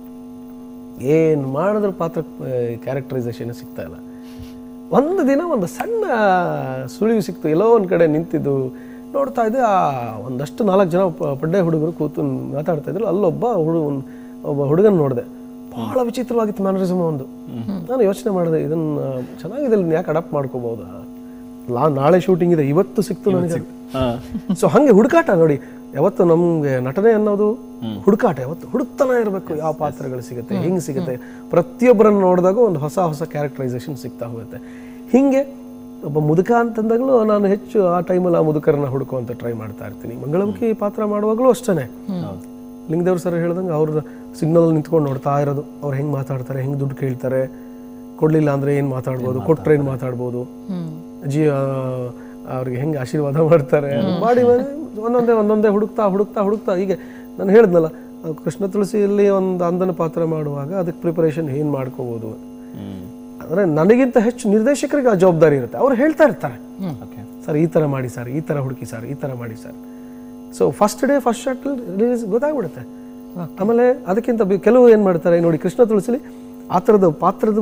ಏನು ಮಾಡಿದ್ರು ಪಾತ್ರ ಕ್ಯಾರೆಕ್ಟರೈಸೇಷನ್ ಸಿಗ್ತಾ ಇಲ್ಲ ಒಂದು ದಿನ ಒಂದು ಸಣ್ಣ ಸುಳಿವು ಸಿಕ್ತು ಎಲ್ಲೋ ಒಂದು ಕಡೆ ನಿಂತಿದ್ದು ನೋಡ್ತಾ ಇದ್ದೆ ಆ ಒಂದಷ್ಟು ನಾಲ್ಕು ಜನ ಪ- ಪಡ್ಡೆ ಹುಡುಗರು ಕೂತು ಮಾತಾಡ್ತಾ ಇದ್ರು ಅಲ್ಲೊಬ್ಬ ಹುಡು ಒಬ್ಬ ಹುಡುಗನ ನೋಡಿದೆ ಭಾಳ ವಿಚಿತ್ರವಾಗಿತ್ತು ಮ್ಯಾನರಿಸಮ್ ಒಂದು ನಾನು ಯೋಚನೆ ಮಾಡಿದೆ ಇದನ್ನ ಚೆನ್ನಾಗಿದೆ ಇದನ್ನ ಯಾಕೆ ಅಡಾಪ್ಟ್ ಮಾಡ್ಕೋಬಹುದಾ ಲಾ ನಾಳೆ ಶೂಟಿಂಗ್ ಇದೆ ಇವತ್ತು ಸಿಕ್ತು ನನಗೆ ಹಾ ಸೊ ಹಂಗೆ ಹುಡುಕಾಟ ನೋಡಿ ಯಾವತ್ತು ನಮ್ಗೆ ನಟನೆ ಅನ್ನೋದು ಹುಡುಕಾಟ ಯಾವತ್ತು ಹುಡುಕ್ತಾನೆ ಇರಬೇಕು ಯಾವ ಪಾತ್ರಗಳು ಸಿಗುತ್ತೆ ಹೆಂಗ್ ಸಿಗುತ್ತೆ ಪ್ರತಿಯೊಬ್ಬರನ್ನು ನೋಡಿದಾಗ ಒಂದು ಹೊಸ ಹೊಸ ಕ್ಯಾರೆಕ್ಟರೈಸೇಷನ್ ಸಿಗ್ತಾ ಹೋಗುತ್ತೆ ಹಿಂಗೆ ಒಬ್ಬ ಮುದುಕ ಅಂತಂದಾಗಲೂ ನಾನು ಹೆಚ್ಚು ಆ ಟೈಮಲ್ಲಿ ಆ ಮುದುಕರನ್ನ ಹುಡುಕುವಂತ ಟ್ರೈ ಮಾಡ್ತಾ ಇರ್ತೀನಿ ಮಂಗಳಮುಖಿ ಪಾತ್ರ ಮಾಡುವಾಗಲೂ ಅಷ್ಟೇ ಲಿಂಗದೇವ್ರ ಸರ್ ಹೇಳ್ದಂಗೆ ಅವ್ರ ಸಿಗ್ನಲ್ ನಿಂತ್ಕೊಂಡು ನೋಡ್ತಾ ಇರೋದು ಅವ್ರು ಹೆಂಗ್ ಮಾತಾಡ್ತಾರೆ ಹೆಂಗ್ ದುಡ್ಡು ಕೇಳ್ತಾರೆ ಕೊಡ್ಲಿಲ್ಲ ಅಂದ್ರೆ ಏನ್ ಮಾತಾಡ್ಬೋದು ಕೊಟ್ರೆ ಏನ್ ಮಾತಾಡ್ಬೋದು ಜೀ ಆ, ಅವ್ರಿಗೆ ಹೆಂಗೆ ಆಶೀರ್ವಾದ ಮಾಡ್ತಾರೆ ಮಾಡಿ ಮಾಡಿ ಒಂದೊಂದೇ ಒಂದೊಂದೇ ಹುಡುಕ್ತಾ ಹುಡುಕ್ತಾ ಹುಡುಕ್ತಾ ಹೀಗೆ ನಾನು ಹೇಳಿದ್ನಲ್ಲ ಆ ಕೃಷ್ಣ ತುಳಸಿಯಲ್ಲಿ ಒಂದು ಅಂದನ ಪಾತ್ರ ಮಾಡುವಾಗ ಅದಕ್ಕೆ ಪ್ರಿಪರೇಷನ್ ಏನು ಮಾಡ್ಕೋಬೋದು ಹ್ಮ್ ಅಂದರೆ ನನಗಿಂತ ಹೆಚ್ಚು ನಿರ್ದೇಶಕರಿಗೆ ಆ ಜವಾಬ್ದಾರಿ ಇರುತ್ತೆ ಅವ್ರು ಹೇಳ್ತಾ ಇರ್ತಾರೆ ಓಕೆ ಸರ್ ಈ ಥರ ಮಾಡಿ ಸರ್ ಈ ಥರ ಹುಡುಕಿ ಸರ್ ಈ ಥರ ಮಾಡಿ sir so first day first shot release ಗೊತ್ತಾಗ್ಬಿಡುತ್ತೆ ಆಮೇಲೆ ಅದಕ್ಕಿಂತ ಬಿ- ಕೆಲವು ಏನು ಮಾಡ್ತಾರೆ ನೋಡಿ ಕೃಷ್ಣ ತುಳಸಿಲಿ ಆ ಥರದ ಪಾತ್ರದ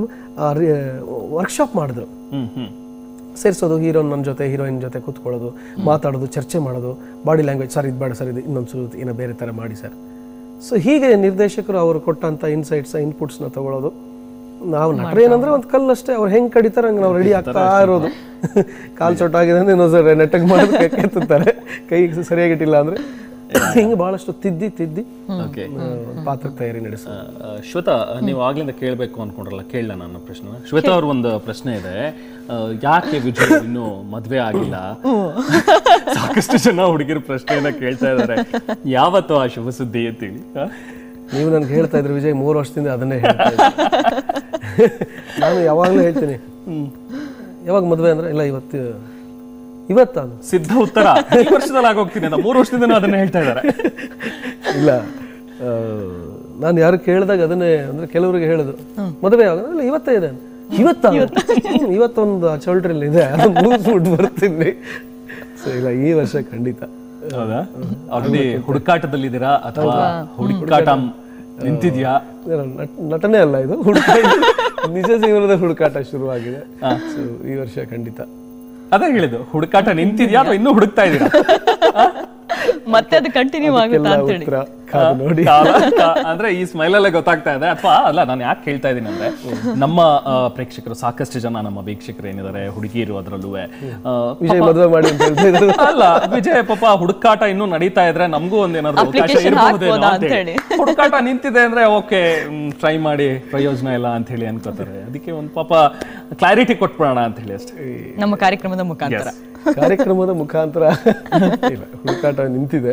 ವರ್ಕ್ಶಾಪ್ ಮಾಡಿದ್ರು ಹ್ಮ್ ಹ್ಮ್ ಸೇರಿಸೋದು ಹೀರೋನ್ ನನ್ನ ಜೊತೆ ಹೀರೋಯಿನ್ ಜೊತೆ ಕೂತ್ಕೊಳ್ಳೋದು ಮಾತಾಡೋದು ಚರ್ಚೆ ಮಾಡೋದು ಬಾಡಿ ಲ್ಯಾಂಗ್ವೇಜ್ ಸರ್ ಇದು ಬೇಡ ಸರ್ ಇದು ಇನ್ನೊಂದು ಸ್ವಲ್ಪ ಏನೋ ಬೇರೆ ಥರ ಮಾಡಿ ಸರ್ ಸೊ ಹೀಗೆ ನಿರ್ದೇಶಕರು ಅವರು ಕೊಟ್ಟಂಥ ಇನ್ಸೈಟ್ಸ್ ಇನ್ಪುಟ್ಸ್ನ ತಗೊಳ್ಳೋದು ನಾವು ನಟರು ಏನಂದ್ರೆ ಒಂದು ಕಲ್ಲಷ್ಟೇ ಅವ್ರು ಹೆಂಗೆ ಕಡಿತಾರೆ ಹಂಗೆ ನಾವು ರೆಡಿ ಆಗ್ತಾ ಇರೋದು ಕಾಲು ಚೊಟ್ಟಾಗಿದೆ ಅಂದ್ರೆ ಇನ್ನೊಂದು ಸರ್ ನೆಟ್ಟಗೆ ಮಾಡೋದಕ್ಕೆ ಕೆತ್ತುತ್ತಾರೆ ಕೈಗೆ ಸರಿಯಾಗಿಟ್ಟಿಲ್ಲ ಅಂದರೆ ಹಿಂಗೆ ಭಾಳಷ್ಟು ತಿದ್ದಿ ತಿದ್ದಿ ಓಕೆ ಆ, ಪಾತ್ರಕ್ಕೆ ತಯಾರಿ ನಡೆಸೋದು ಆ, ಶ್ವೇತಾ ನೀವು ಆಗ್ಲಿಂದ ಕೇಳಬೇಕು ಅನ್ಕೊಂಡ್ರಲ್ಲ ಕೇಳಲ್ಲ ನನ್ನ ಪ್ರಶ್ನೆ ಶ್ವೇತಾ ಅವ್ರ ಒಂದು ಪ್ರಶ್ನೆ ಇದೆ ಆ, ಯಾಕೆ ವಿಜಯ್ ಇನ್ನು ಮದ್ವೆ ಆಗಿಲ್ಲ ಸಾಕಷ್ಟು ಜನ ಹುಡುಗಿರ ಪ್ರಶ್ನೆಯನ್ನ ಕೇಳ್ತಾ ಇದ್ದಾರೆ ಯಾವತ್ತು ಆ ಶುಭ ಸುದ್ದಿ ಅಂತೇಳಿ ಆ? ನೀವು ನನ್ಗೆ ಹೇಳ್ತಾ ಇದ್ರಿ ವಿಜಯ್ ಮೂರು ವರ್ಷದಿಂದ ಅದನ್ನೇ ಹೇಳ್ತಾ ಇದ್ದೆ. ನಾನು ಯಾವಾಗಲೂ ಹೇಳ್ತೀನಿ ಯಾವಾಗ ಮದುವೆ ಅಂದ್ರೆ ಇಲ್ಲ ಇವತ್ತು ಇವತ್ತ ಸಿದ್ಧ ಉತ್ತರ ಈ ವರ್ಷದಲ್ಲಿ ಆಗೋಗ್ತೀನಿ ಅಂತ ಮೂರು ವರ್ಷದಿಂದ ಅದನ್ನ ಹೇಳ್ತಾ ಇದ್ದಾರೆ ಇಲ್ಲ ಆ, ನಾನು ಯಾರು ಕೇಳಿದಾಗ ಅದನ್ನೇ ಅಂದ್ರೆ ಕೆಲವರಿಗೆ ಹೇಳೋದು ಮದುವೆ ಯಾವಾಗ ಇಲ್ಲ ಇವತ್ತೇ ಇದೆ ಇವತ್ತ ಹ್ಮ್, ಇವತ್ತೊಂದು ಚೌಲ್ಟ್ರಿಲ್ ಇದೆ ಅದನ್ನ ಮುಗಿಸ್ಬಿಟ್ಟು ಬರ್ತೀನಿ ಸೊ ಇಲ್ಲ ಈ ವರ್ಷ ಖಂಡಿತ ಹೌದಾ ಆಲ್ರೆಡಿ ಹುಡುಕಾಟದಲ್ಲಿದ್ದೀರಾ ಅಥವಾ ಹುಡುಕಾಟ ನಿಂತಿದ್ಯಾ ಇಲ್ಲ, ನಟ್- ನಟನೆ ಅಲ್ಲ ಇದು ಹುಡುಕಾಟ ನಿಜ ಜೀವನದ ಹುಡುಕಾಟ ಶುರುವಾಗಿದೆ ಸೊ ಈ ವರ್ಷ ಖಂಡಿತ ಅದೇ ಹೇಳಿದ್ದು ಹುಡುಕಾಟ ನಿಂತಿದ್ಯಾ ಅಥವಾ ಇನ್ನೂ ಹುಡುಕ್ತಾ ಇದ್ದೀರಾ ಮತ್ತೆ ಅದು ಕಂಟಿನ್ಯೂ ಆಗುತ್ತಾ ಎಲ್ಲ ಅಂತ ಹೇಳಿ ಉತ್ತರ ಕಾದು ನೋಡಿ ಕಾಲ- ಕಾ- ಅಂದ್ರೆ ಈ ಸ್ಮೈಲ್ ಅಲ್ಲೇ ಗೊತ್ತಾಗ್ತಾ ಇದೆ ಅಥವಾ ಅಲ್ಲ ನಾನು ಯಾಕೆ ಹೇಳ್ತಾ ಇದ್ದೀನಿ ಅಂದ್ರೆ ನಮ್ಮ ಆ, ಪ್ರೇಕ್ಷಕರು ಸಾಕಷ್ಟು ಜನ ನಮ್ಮ ವೀಕ್ಷಕರು ಏನಿದ್ದಾರೆ ಹುಡುಗಿರು ಅದರಲ್ಲೂ ವಿಜಯ್ ಮದುವೆ ಮಾಡಿ ಅಂತ ಹೇಳ್ತಾ ಇದ್ರು ಅಲ್ಲ ವಿಜಯ್ ಪಾಪ ಹುಡುಕಾಟ ಇನ್ನೂ ನಡೀತಾ ಇದ್ರೆ ನಮಗೂ ಒಂದೇನಾದ್ರು ಅವಕಾಶ Application ಇರಬಹುದೇನೋ ಹಾಕ್ಬೋದಾ ಅಂತ ಹೇಳಿ ಹುಡುಕಾಟ ನಿಂತಿದೆ ಅಂದ್ರೆ ಓಕೆ ಟ್ರೈ ಮಾಡಿ ಪ್ರಯೋಜನ ಇಲ್ಲ ಅಂತ ಹೇಳಿ ಅನ್ಕೋತಾರೆ ಅದಕ್ಕೆ ಒಂದು ಪಾಪ ಕ್ಲಾರಿಟಿ ಕೊಟ್ಬಿಡೋಣ ಅಂತ ಹೇಳಿ ಅಷ್ಟೇ ನಮ್ಮ ಕಾರ್ಯಕ್ರಮದ ಮುಖಾಂತರ ಕಾರ್ಯಕ್ರಮದ ಮುಖಾಂತರ ಇಲ್ಲ ಹುಡುಕಾಟ ನಿಂತಿದೆ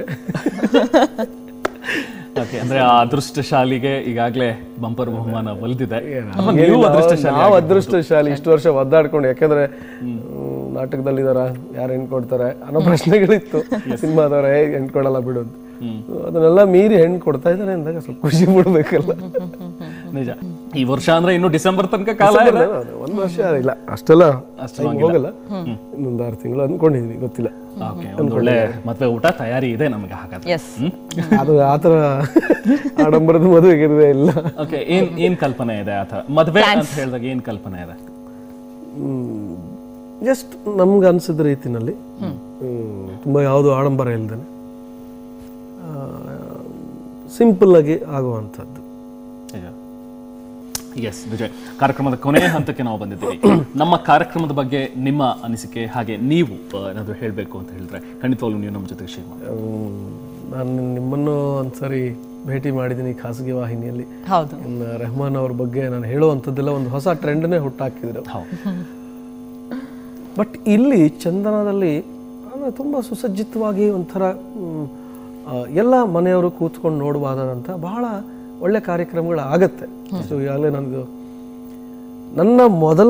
ಓಕೆ ಅಂದ್ರೆ ಆ ಅದೃಷ್ಟಶಾಲಿಗೆ ಈಗಾಗಲೇ ಬಂಪರ್ ಬಹುಮಾನ ಒಲ್ದಿದೆ ಅಮ್ಮ, ನೀವು ನಾವು- ಅದೃಷ್ಟಶಾಲಿ ನಾವು ಅದೃಷ್ಟಶಾಲಿ ಇಷ್ಟು ವರ್ಷ ಒದ್ದಾಡ್ಕೊಂಡು ಯಾಕಂದ್ರೆ ಹ್ಮ್, ನಾಟಕದಲ್ಲಿದಾರ ಯಾರು ಹೆಣ್ಣು ಕೊಡ್ತಾರೆ ಅನ್ನೋ ಪ್ರಶ್ನೆಗಳಿತ್ತು ಸಿನಿಮಾದವ್ರೆ ಹೆಣ್ಣು ಕೊಡಲ್ಲ ಬಿಡು ಅಂತ ಅದನ್ನೆಲ್ಲ ಮೀರಿ ಹೆಣ್ಣು ಕೊಡ್ತಾ ಇದ್ದಾರೆ ಅಂದಾಗ ಸ್ವಲ್ಪ ಖುಷಿ ಪಡ್ಬೇಕಲ್ಲ ನಿಜ ಈ ವರ್ಷ ಅಂದ್ರೆ ಇನ್ನು ಡಿಸೆಂಬರ್ ತನಕ ಕಾಲ ಇದೆ ಅದು ಒಂದು ವರ್ಷ ಇಲ್ಲ ಅಷ್ಟೆಲ್ಲ ಅಷ್ಟು time ಹೋಗಲ್ಲ ಇನ್ನೊಂದು ಆರು ತಿಂಗಳು ಅನ್ಕೊಂಡಿದೀನಿ ಗೊತ್ತಿಲ್ಲ ಓಕೆ ಒಂದು ಒಳ್ಳೆ ಮದ್ವೆ ಊಟ ತಯಾರಿ ಇದೆ ನಮಗೆ ಹಾಗಾದ್ರೆ ಎಸ್ ಅದು ಆತರ ಆಡಂಬರದ ಮದುವೆಗೆ ಇರುವೆ ಇಲ್ಲ ಓಕೆ ಏನ್ ಏನ್ ಕಲ್ಪನೆ ಇದೆ ಆತ ಮದ್ವೆ ಅಂತ ಹೇಳಿದಾಗ ಏನ್ ಕಲ್ಪನೆ ಇದೆ ಜಸ್ಟ್ ನಮ್ಗೆ ಅನ್ಸಿದ ರೀತಿನಲ್ಲಿ ಹ್ಮ್, ತುಂಬ ಯಾವುದು ಆಡಂಬರ ಇಲ್ದೇನೆ ಸಿಂಪಲ್ ಆಗಿ ಆಗುವಂಥದ್ದು ಎಸ್ ವಿಜಯ್ ಕಾರ್ಯಕ್ರಮದ ಕೊನೆಯ ಹಂತಕ್ಕೆ ನಾವು ಬಂದಿದ್ದೀವಿ ನಮ್ಮ ಕಾರ್ಯಕ್ರಮದ ಬಗ್ಗೆ ನಿಮ್ಮ ಅನಿಸಿಕೆ ಹಾಗೆ ನೀವು ಆ, ಏನಾದ್ರು ಹೇಳಬೇಕು ಅಂತ ಹೇಳಿದ್ರೆ ಖಂಡಿತವಾಗ್ಲೂ ನೀವು ನಮ್ಮ ಜೊತೆಗೆ ಶೇರ್ ಮಾಡಿ ಹ್ಮ್, ನಾನು ನಿಮ್ಮನ್ನು ಒಂದ್ಸರಿ ಭೇಟಿ ಮಾಡಿದ್ದೀನಿ ಖಾಸಗಿ ವಾಹಿನಿಯಲ್ಲಿ ಹೌದು ಇನ್ನು ರೆಹಮಾನ್ ಅವ್ರ ಬಗ್ಗೆ ನಾನು ಹೇಳುವಂಥದ್ದೆಲ್ಲ ಒಂದು ಹೊಸ ಟ್ರೆಂಡ್ನೇ ಹುಟ್ಟಾಕಿದ್ರು ಹೌದು ಬಟ್ ಇಲ್ಲಿ ಚಂದನದಲ್ಲಿ ಅಂದರೆ ತುಂಬ ಸುಸಜ್ಜಿತವಾಗಿ ಒಂಥರ ಮ್, ಆ, ಎಲ್ಲ ಮನೆಯವರು ಕೂತ್ಕೊಂಡು ನೋಡಬಹುದಾದಂಥ ಬಹಳ ಒಳ್ಳೆ ಕಾರ್ಯಕ್ರಮಗಳು ಆಗತ್ತೆ ಸೊ ಈಗಾಗಲೇ ನನಗೆ ನನ್ನ ಮೊದಲ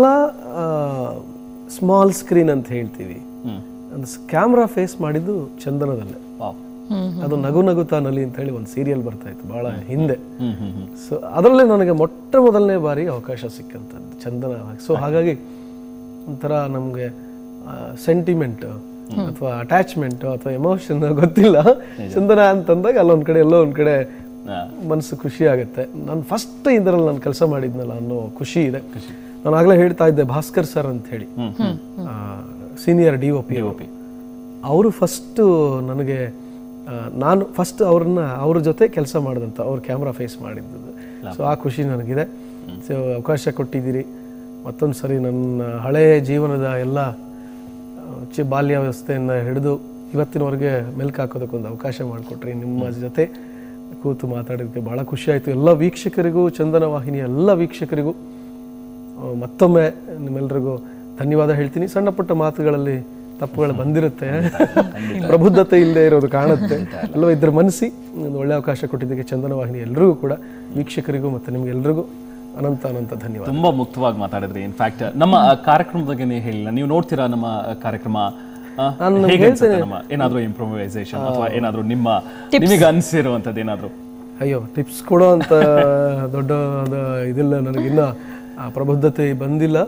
ಸ್ಮಾಲ್ ಸ್ಕ್ರೀನ್ ಅಂತ ಹೇಳ್ತೀವಿ ಹ್ಮ್ ಒಂದು ಕ್ಯಾಮ್ರಾ ಫೇಸ್ ಮಾಡಿದ್ದು ಚಂದನದಲ್ಲೇ ವಾವ್ ಅದು ನಗು ನಗುತ್ತಾ ನಲಿ ಅಂತ ಹೇಳಿ ಒಂದು ಸೀರಿಯಲ್ ಬರ್ತಾ ಇತ್ತು ಬಹಳ ಹಿಂದೆ ಹ್ಮ್ ಹ್ಮ್ ಹ್ಮ್ ಸೊ ಅದರಲ್ಲೇ ನನಗೆ ಮೊಟ್ಟ ಮೊದಲನೇ ಬಾರಿ ಅವಕಾಶ ಸಿಕ್ಕಂಥದ್ದು ಚಂದನ ಸೊ ಹಾಗಾಗಿ ಒಂಥರ ನಮಗೆ ಸೆಂಟಿಮೆಂಟ್ ಅಥವಾ ಅಟ್ಯಾಚ್ಮೆಂಟ್ ಅಥವಾ ಎಮೋಷನ್ ಗೊತ್ತಿಲ್ಲ ಚಂದನ ಅಂತಂದಾಗ ಅಲ್ಲೊಂದ್ ಕಡೆ ಎಲ್ಲೋ ಒಂದ್ ಕಡೆ ಆ, ಮನಸ್ಸು ಖುಷಿ ಆಗುತ್ತೆ ನಾನು ಫಸ್ಟ್ ಇದರಲ್ಲಿ ನಾನು ಕೆಲಸ ಮಾಡಿದ್ನಲ್ಲ ಅನ್ನೋ ಖುಷಿ ಇದೆ ನಾನು ಆಗಲೇ ಹೇಳ್ತಾ ಇದ್ದೆ ಭಾಸ್ಕರ್ ಸರ್ ಅಂತ ಹೇಳಿ ಸೀನಿಯರ್ ಡಿ ಒ ಪಿ ಅವರು ಫಸ್ಟು ನನಗೆ ಆ, ನಾನು ಫಸ್ಟ್ ಅವ್ರನ್ನ ಅವ್ರ ಜೊತೆ ಕೆಲಸ ಮಾಡಿದಂಥ ಅವ್ರ ಕ್ಯಾಮ್ರಾ ಫೇಸ್ ಮಾಡಿದ್ದು ಸೊ ಆ ಖುಷಿ ನನಗಿದೆ ಸೊ ಅವಕಾಶ ಕೊಟ್ಟಿದ್ದೀರಿ ಮತ್ತೊಂದು ಸರಿ ನನ್ನ ಹಳೆಯ ಜೀವನದ ಎಲ್ಲ ಆ, ಚಿ ಬಾಲ್ಯಾವಸ್ಥೆಯನ್ನು ಹಿಡಿದು ಇವತ್ತಿನವರೆಗೆ ಮೆಲ್ಕು ಹಾಕೋದಕ್ಕೊಂದು ಅವಕಾಶ ಮಾಡಿಕೊಟ್ರಿ ನಿಮ್ಮ ಜೊತೆ ಕೂತು ಮಾತಾಡೋದಕ್ಕೆ ಭಾಳ ಖುಷಿ ಆಯಿತು ಎಲ್ಲ ವೀಕ್ಷಕರಿಗೂ ಚಂದನ ವಾಹಿನಿಯ ಎಲ್ಲ ವೀಕ್ಷಕರಿಗೂ ಆ, ಮತ್ತೊಮ್ಮೆ ನಿಮ್ಮೆಲ್ಲರಿಗೂ ಧನ್ಯವಾದ ಹೇಳ್ತೀನಿ ಸಣ್ಣ ಪುಟ್ಟ ಮಾತುಗಳಲ್ಲಿ ತಪ್ಪುಗಳು ಬಂದಿರುತ್ತೆ ಪ್ರಬುದ್ಧತೆ ಇಲ್ಲದೆ ಇರೋದು ಕಾಣುತ್ತೆ ಅಲ್ವಾ ಇದ್ರ ಮನಸ್ಸಿ ಒಂದು ಒಳ್ಳೆ ಅವಕಾಶ ಕೊಟ್ಟಿದ್ದಕ್ಕೆ ಚಂದನ ವಾಹಿನಿ ಎಲ್ರಿಗೂ ಕೂಡ ವೀಕ್ಷಕರಿಗೂ ಮತ್ತು ನಿಮ್ಗೆಲ್ರಿಗೂ ಅನಂತ ಅನಂತ ಧನ್ಯವಾದ ತುಂಬಾ ಮುಕ್ತವಾಗಿ ಮಾತಾಡಿದ್ರಿ ಇನ್ಫ್ಯಾಕ್ಟ್ ನಮ್ಮ ಆ, ಕಾರ್ಯಕ್ರಮದ ಬಗ್ಗೆ ನೀವು ಹೇಳಿಲ್ಲ ನೀವು ನೋಡ್ತೀರಾ ನಮ್ಮ ಆ, ಕಾರ್ಯಕ್ರಮ ಆ, ಹೇಗೆ ಅನ್ಸುತ್ತೆ ನಮ್ಮ ಏನಾದ್ರೂ ಇಂಪ್ರೂವೈಸೇಷನ್ ಅಥವಾ ಏನಾದ್ರೂ ನಿಮ್ಮ ನಿಮಗೆ ಅನ್ಸಿರುವಂತದ್ದು ಏನಾದ್ರೂ ಅಯ್ಯೋ ಟಿಪ್ಸ್ ಕೊಡೋ ಅಂತ ದೊಡ್ಡ ಇದಿಲ್ಲ ನನಗಿನ್ನ ಆ ಪ್ರಬುದ್ಧತೆ ಬಂದಿಲ್ಲ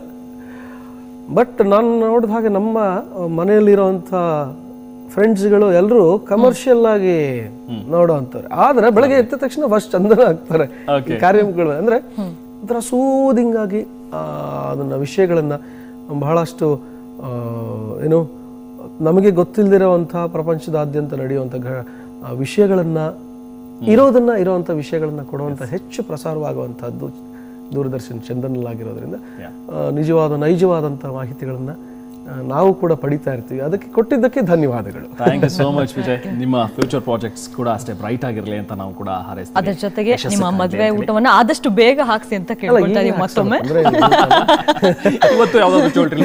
ಬಟ್ ನಾನು ನೋಡಿದ ಹಾಗೆ ನಮ್ಮ ಮನೆಯಲ್ಲಿರೋಂಥ ಫ್ರೆಂಡ್ಸ್ಗಳು ಎಲ್ಲರೂ ಕಮರ್ಷಿಯಲ್ ಆಗಿ ನೋಡೋ ಅಂತಾರೆ ಆದ್ರೆ ಬೆಳಗ್ಗೆ ಎದ್ದ ತಕ್ಷಣ ಫಸ್ಟ್ ಚಂದನ ಆಗ್ತಾರೆ ಈ ಕಾರ್ಯಕ್ರಮಗಳು ಅಂದ್ರೆ ಒಂಥರ ಸೂದಿಂಗ್ ಆಗಿ ಆ, ಅದನ್ನ ವಿಷಯಗಳನ್ನ ಬಹಳಷ್ಟು ಆ, ಏನು ನಮಗೆ ಗೊತ್ತಿಲ್ಲದಿರುವಂಥ ಪ್ರಪಂಚದಾದ್ಯಂತ ನಡೆಯುವಂಥ ಘ- ಆ, ವಿಷಯಗಳನ್ನ ಇರೋದನ್ನ ಇರೋವಂಥ ವಿಷಯಗಳನ್ನ ಕೊಡುವಂಥ ಹೆಚ್ಚು ಪ್ರಸಾರವಾಗುವಂಥದ್ದು ದೂರದರ್ಶನ ಚಂದನಲ್ಲಾಗಿರೋದ್ರಿಂದ ಆ, ನಿಜವಾದ ನೈಜವಾದಂಥ ಮಾಹಿತಿಗಳನ್ನ ಆ, ನಾವು ಕೂಡ ಪಡಿತಾ ಇರ್ತೀವಿ ಅದಕ್ಕೆ ಕೊಟ್ಟಿದ್ದಕ್ಕೆ ಧನ್ಯವಾದಗಳು thank you so much Vijay ನಿಮ್ಮ ಫ್ಯೂಚರ್ ಪ್ರಾಜೆಕ್ಟ್ಸ್ ಕೂಡ ಅಷ್ಟೇ ಬ್ರೈಟ್ ಆಗಿರಲಿ ಅಂತ ನಾವು ಕೂಡ ಹಾರೈಸ್ತೀವಿ ಅದ್ರ ಜೊತೆಗೆ ನಿಮ್ಮ ಮದ್ವೆ ಊಟವನ್ನ ಆದಷ್ಟು ಬೇಗ ಹಾಕ್ಸಿ ಅಂತ ಕೇಳ್ಕೊಳ್ತಾ ಇದೀವಿ ಮತ್ತೊಮ್ಮೆ ಅಂದ್ರೆ ಇವತ್ತು ಯಾವ್ದಾದ್ರು choultry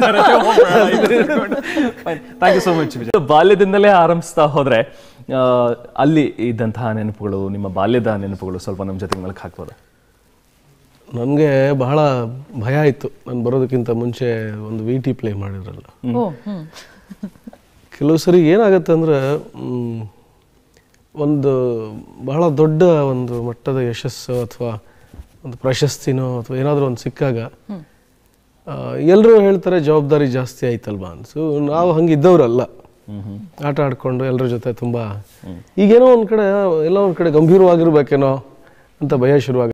thank you so much Vijay ಬಾಲ್ಯದಿಂದಲೇ ಆರಂಭಿಸ್ತಾ ಹೋದ್ರೆ ಆ, ಅಲ್ಲಿ ಇದ್ದಂತಹ ನೆನಪುಗಳು ನಿಮ್ಮ ಬಾಲ್ಯದ ನೆನಪುಗಳು ಸ್ವಲ್ಪ ನಮ್ಮ ಜೊತೆಗೆ ಮೆಲುಕು ಹಾಕ್ಬೋದು ನನಗೆ ಬಹಳ ಭಯ ಆಯಿತು ನಾನು ಬರೋದಕ್ಕಿಂತ ಮುಂಚೆ ಒಂದು ವಿ ಟಿ ಪ್ಲೇ ಮಾಡಿದ್ರಲ್ಲ ಓ ಹ್ಮ್ ಕೆಲವು ಸರಿ ಏನಾಗುತ್ತೆ ಅಂದರೆ ಒಂದು ಬಹಳ ದೊಡ್ಡ ಒಂದು ಮಟ್ಟದ ಯಶಸ್ಸು ಅಥವಾ ಒಂದು ಪ್ರಶಸ್ತಿನೋ ಅಥವಾ ಏನಾದರೂ ಒಂದು ಸಿಕ್ಕಾಗ ಎಲ್ಲರೂ ಹೇಳ್ತಾರೆ ಜವಾಬ್ದಾರಿ ಜಾಸ್ತಿ ಆಯ್ತಲ್ವಾ ಸೊ ನಾವು ಹಂಗಿದ್ದವ್ರಲ್ಲ ಆಟ ಆಡ್ಕೊಂಡು ಎಲ್ಲರ ಜೊತೆ ತುಂಬ ಈಗೇನೋ ಒಂದು ಕಡೆ ಎಲ್ಲೋ ಒಂದು ಕಡೆ ಗಂಭೀರವಾಗಿರ್ಬೇಕೇನೋ ಅಂತ ಭಯ ಶುರುವಾಗ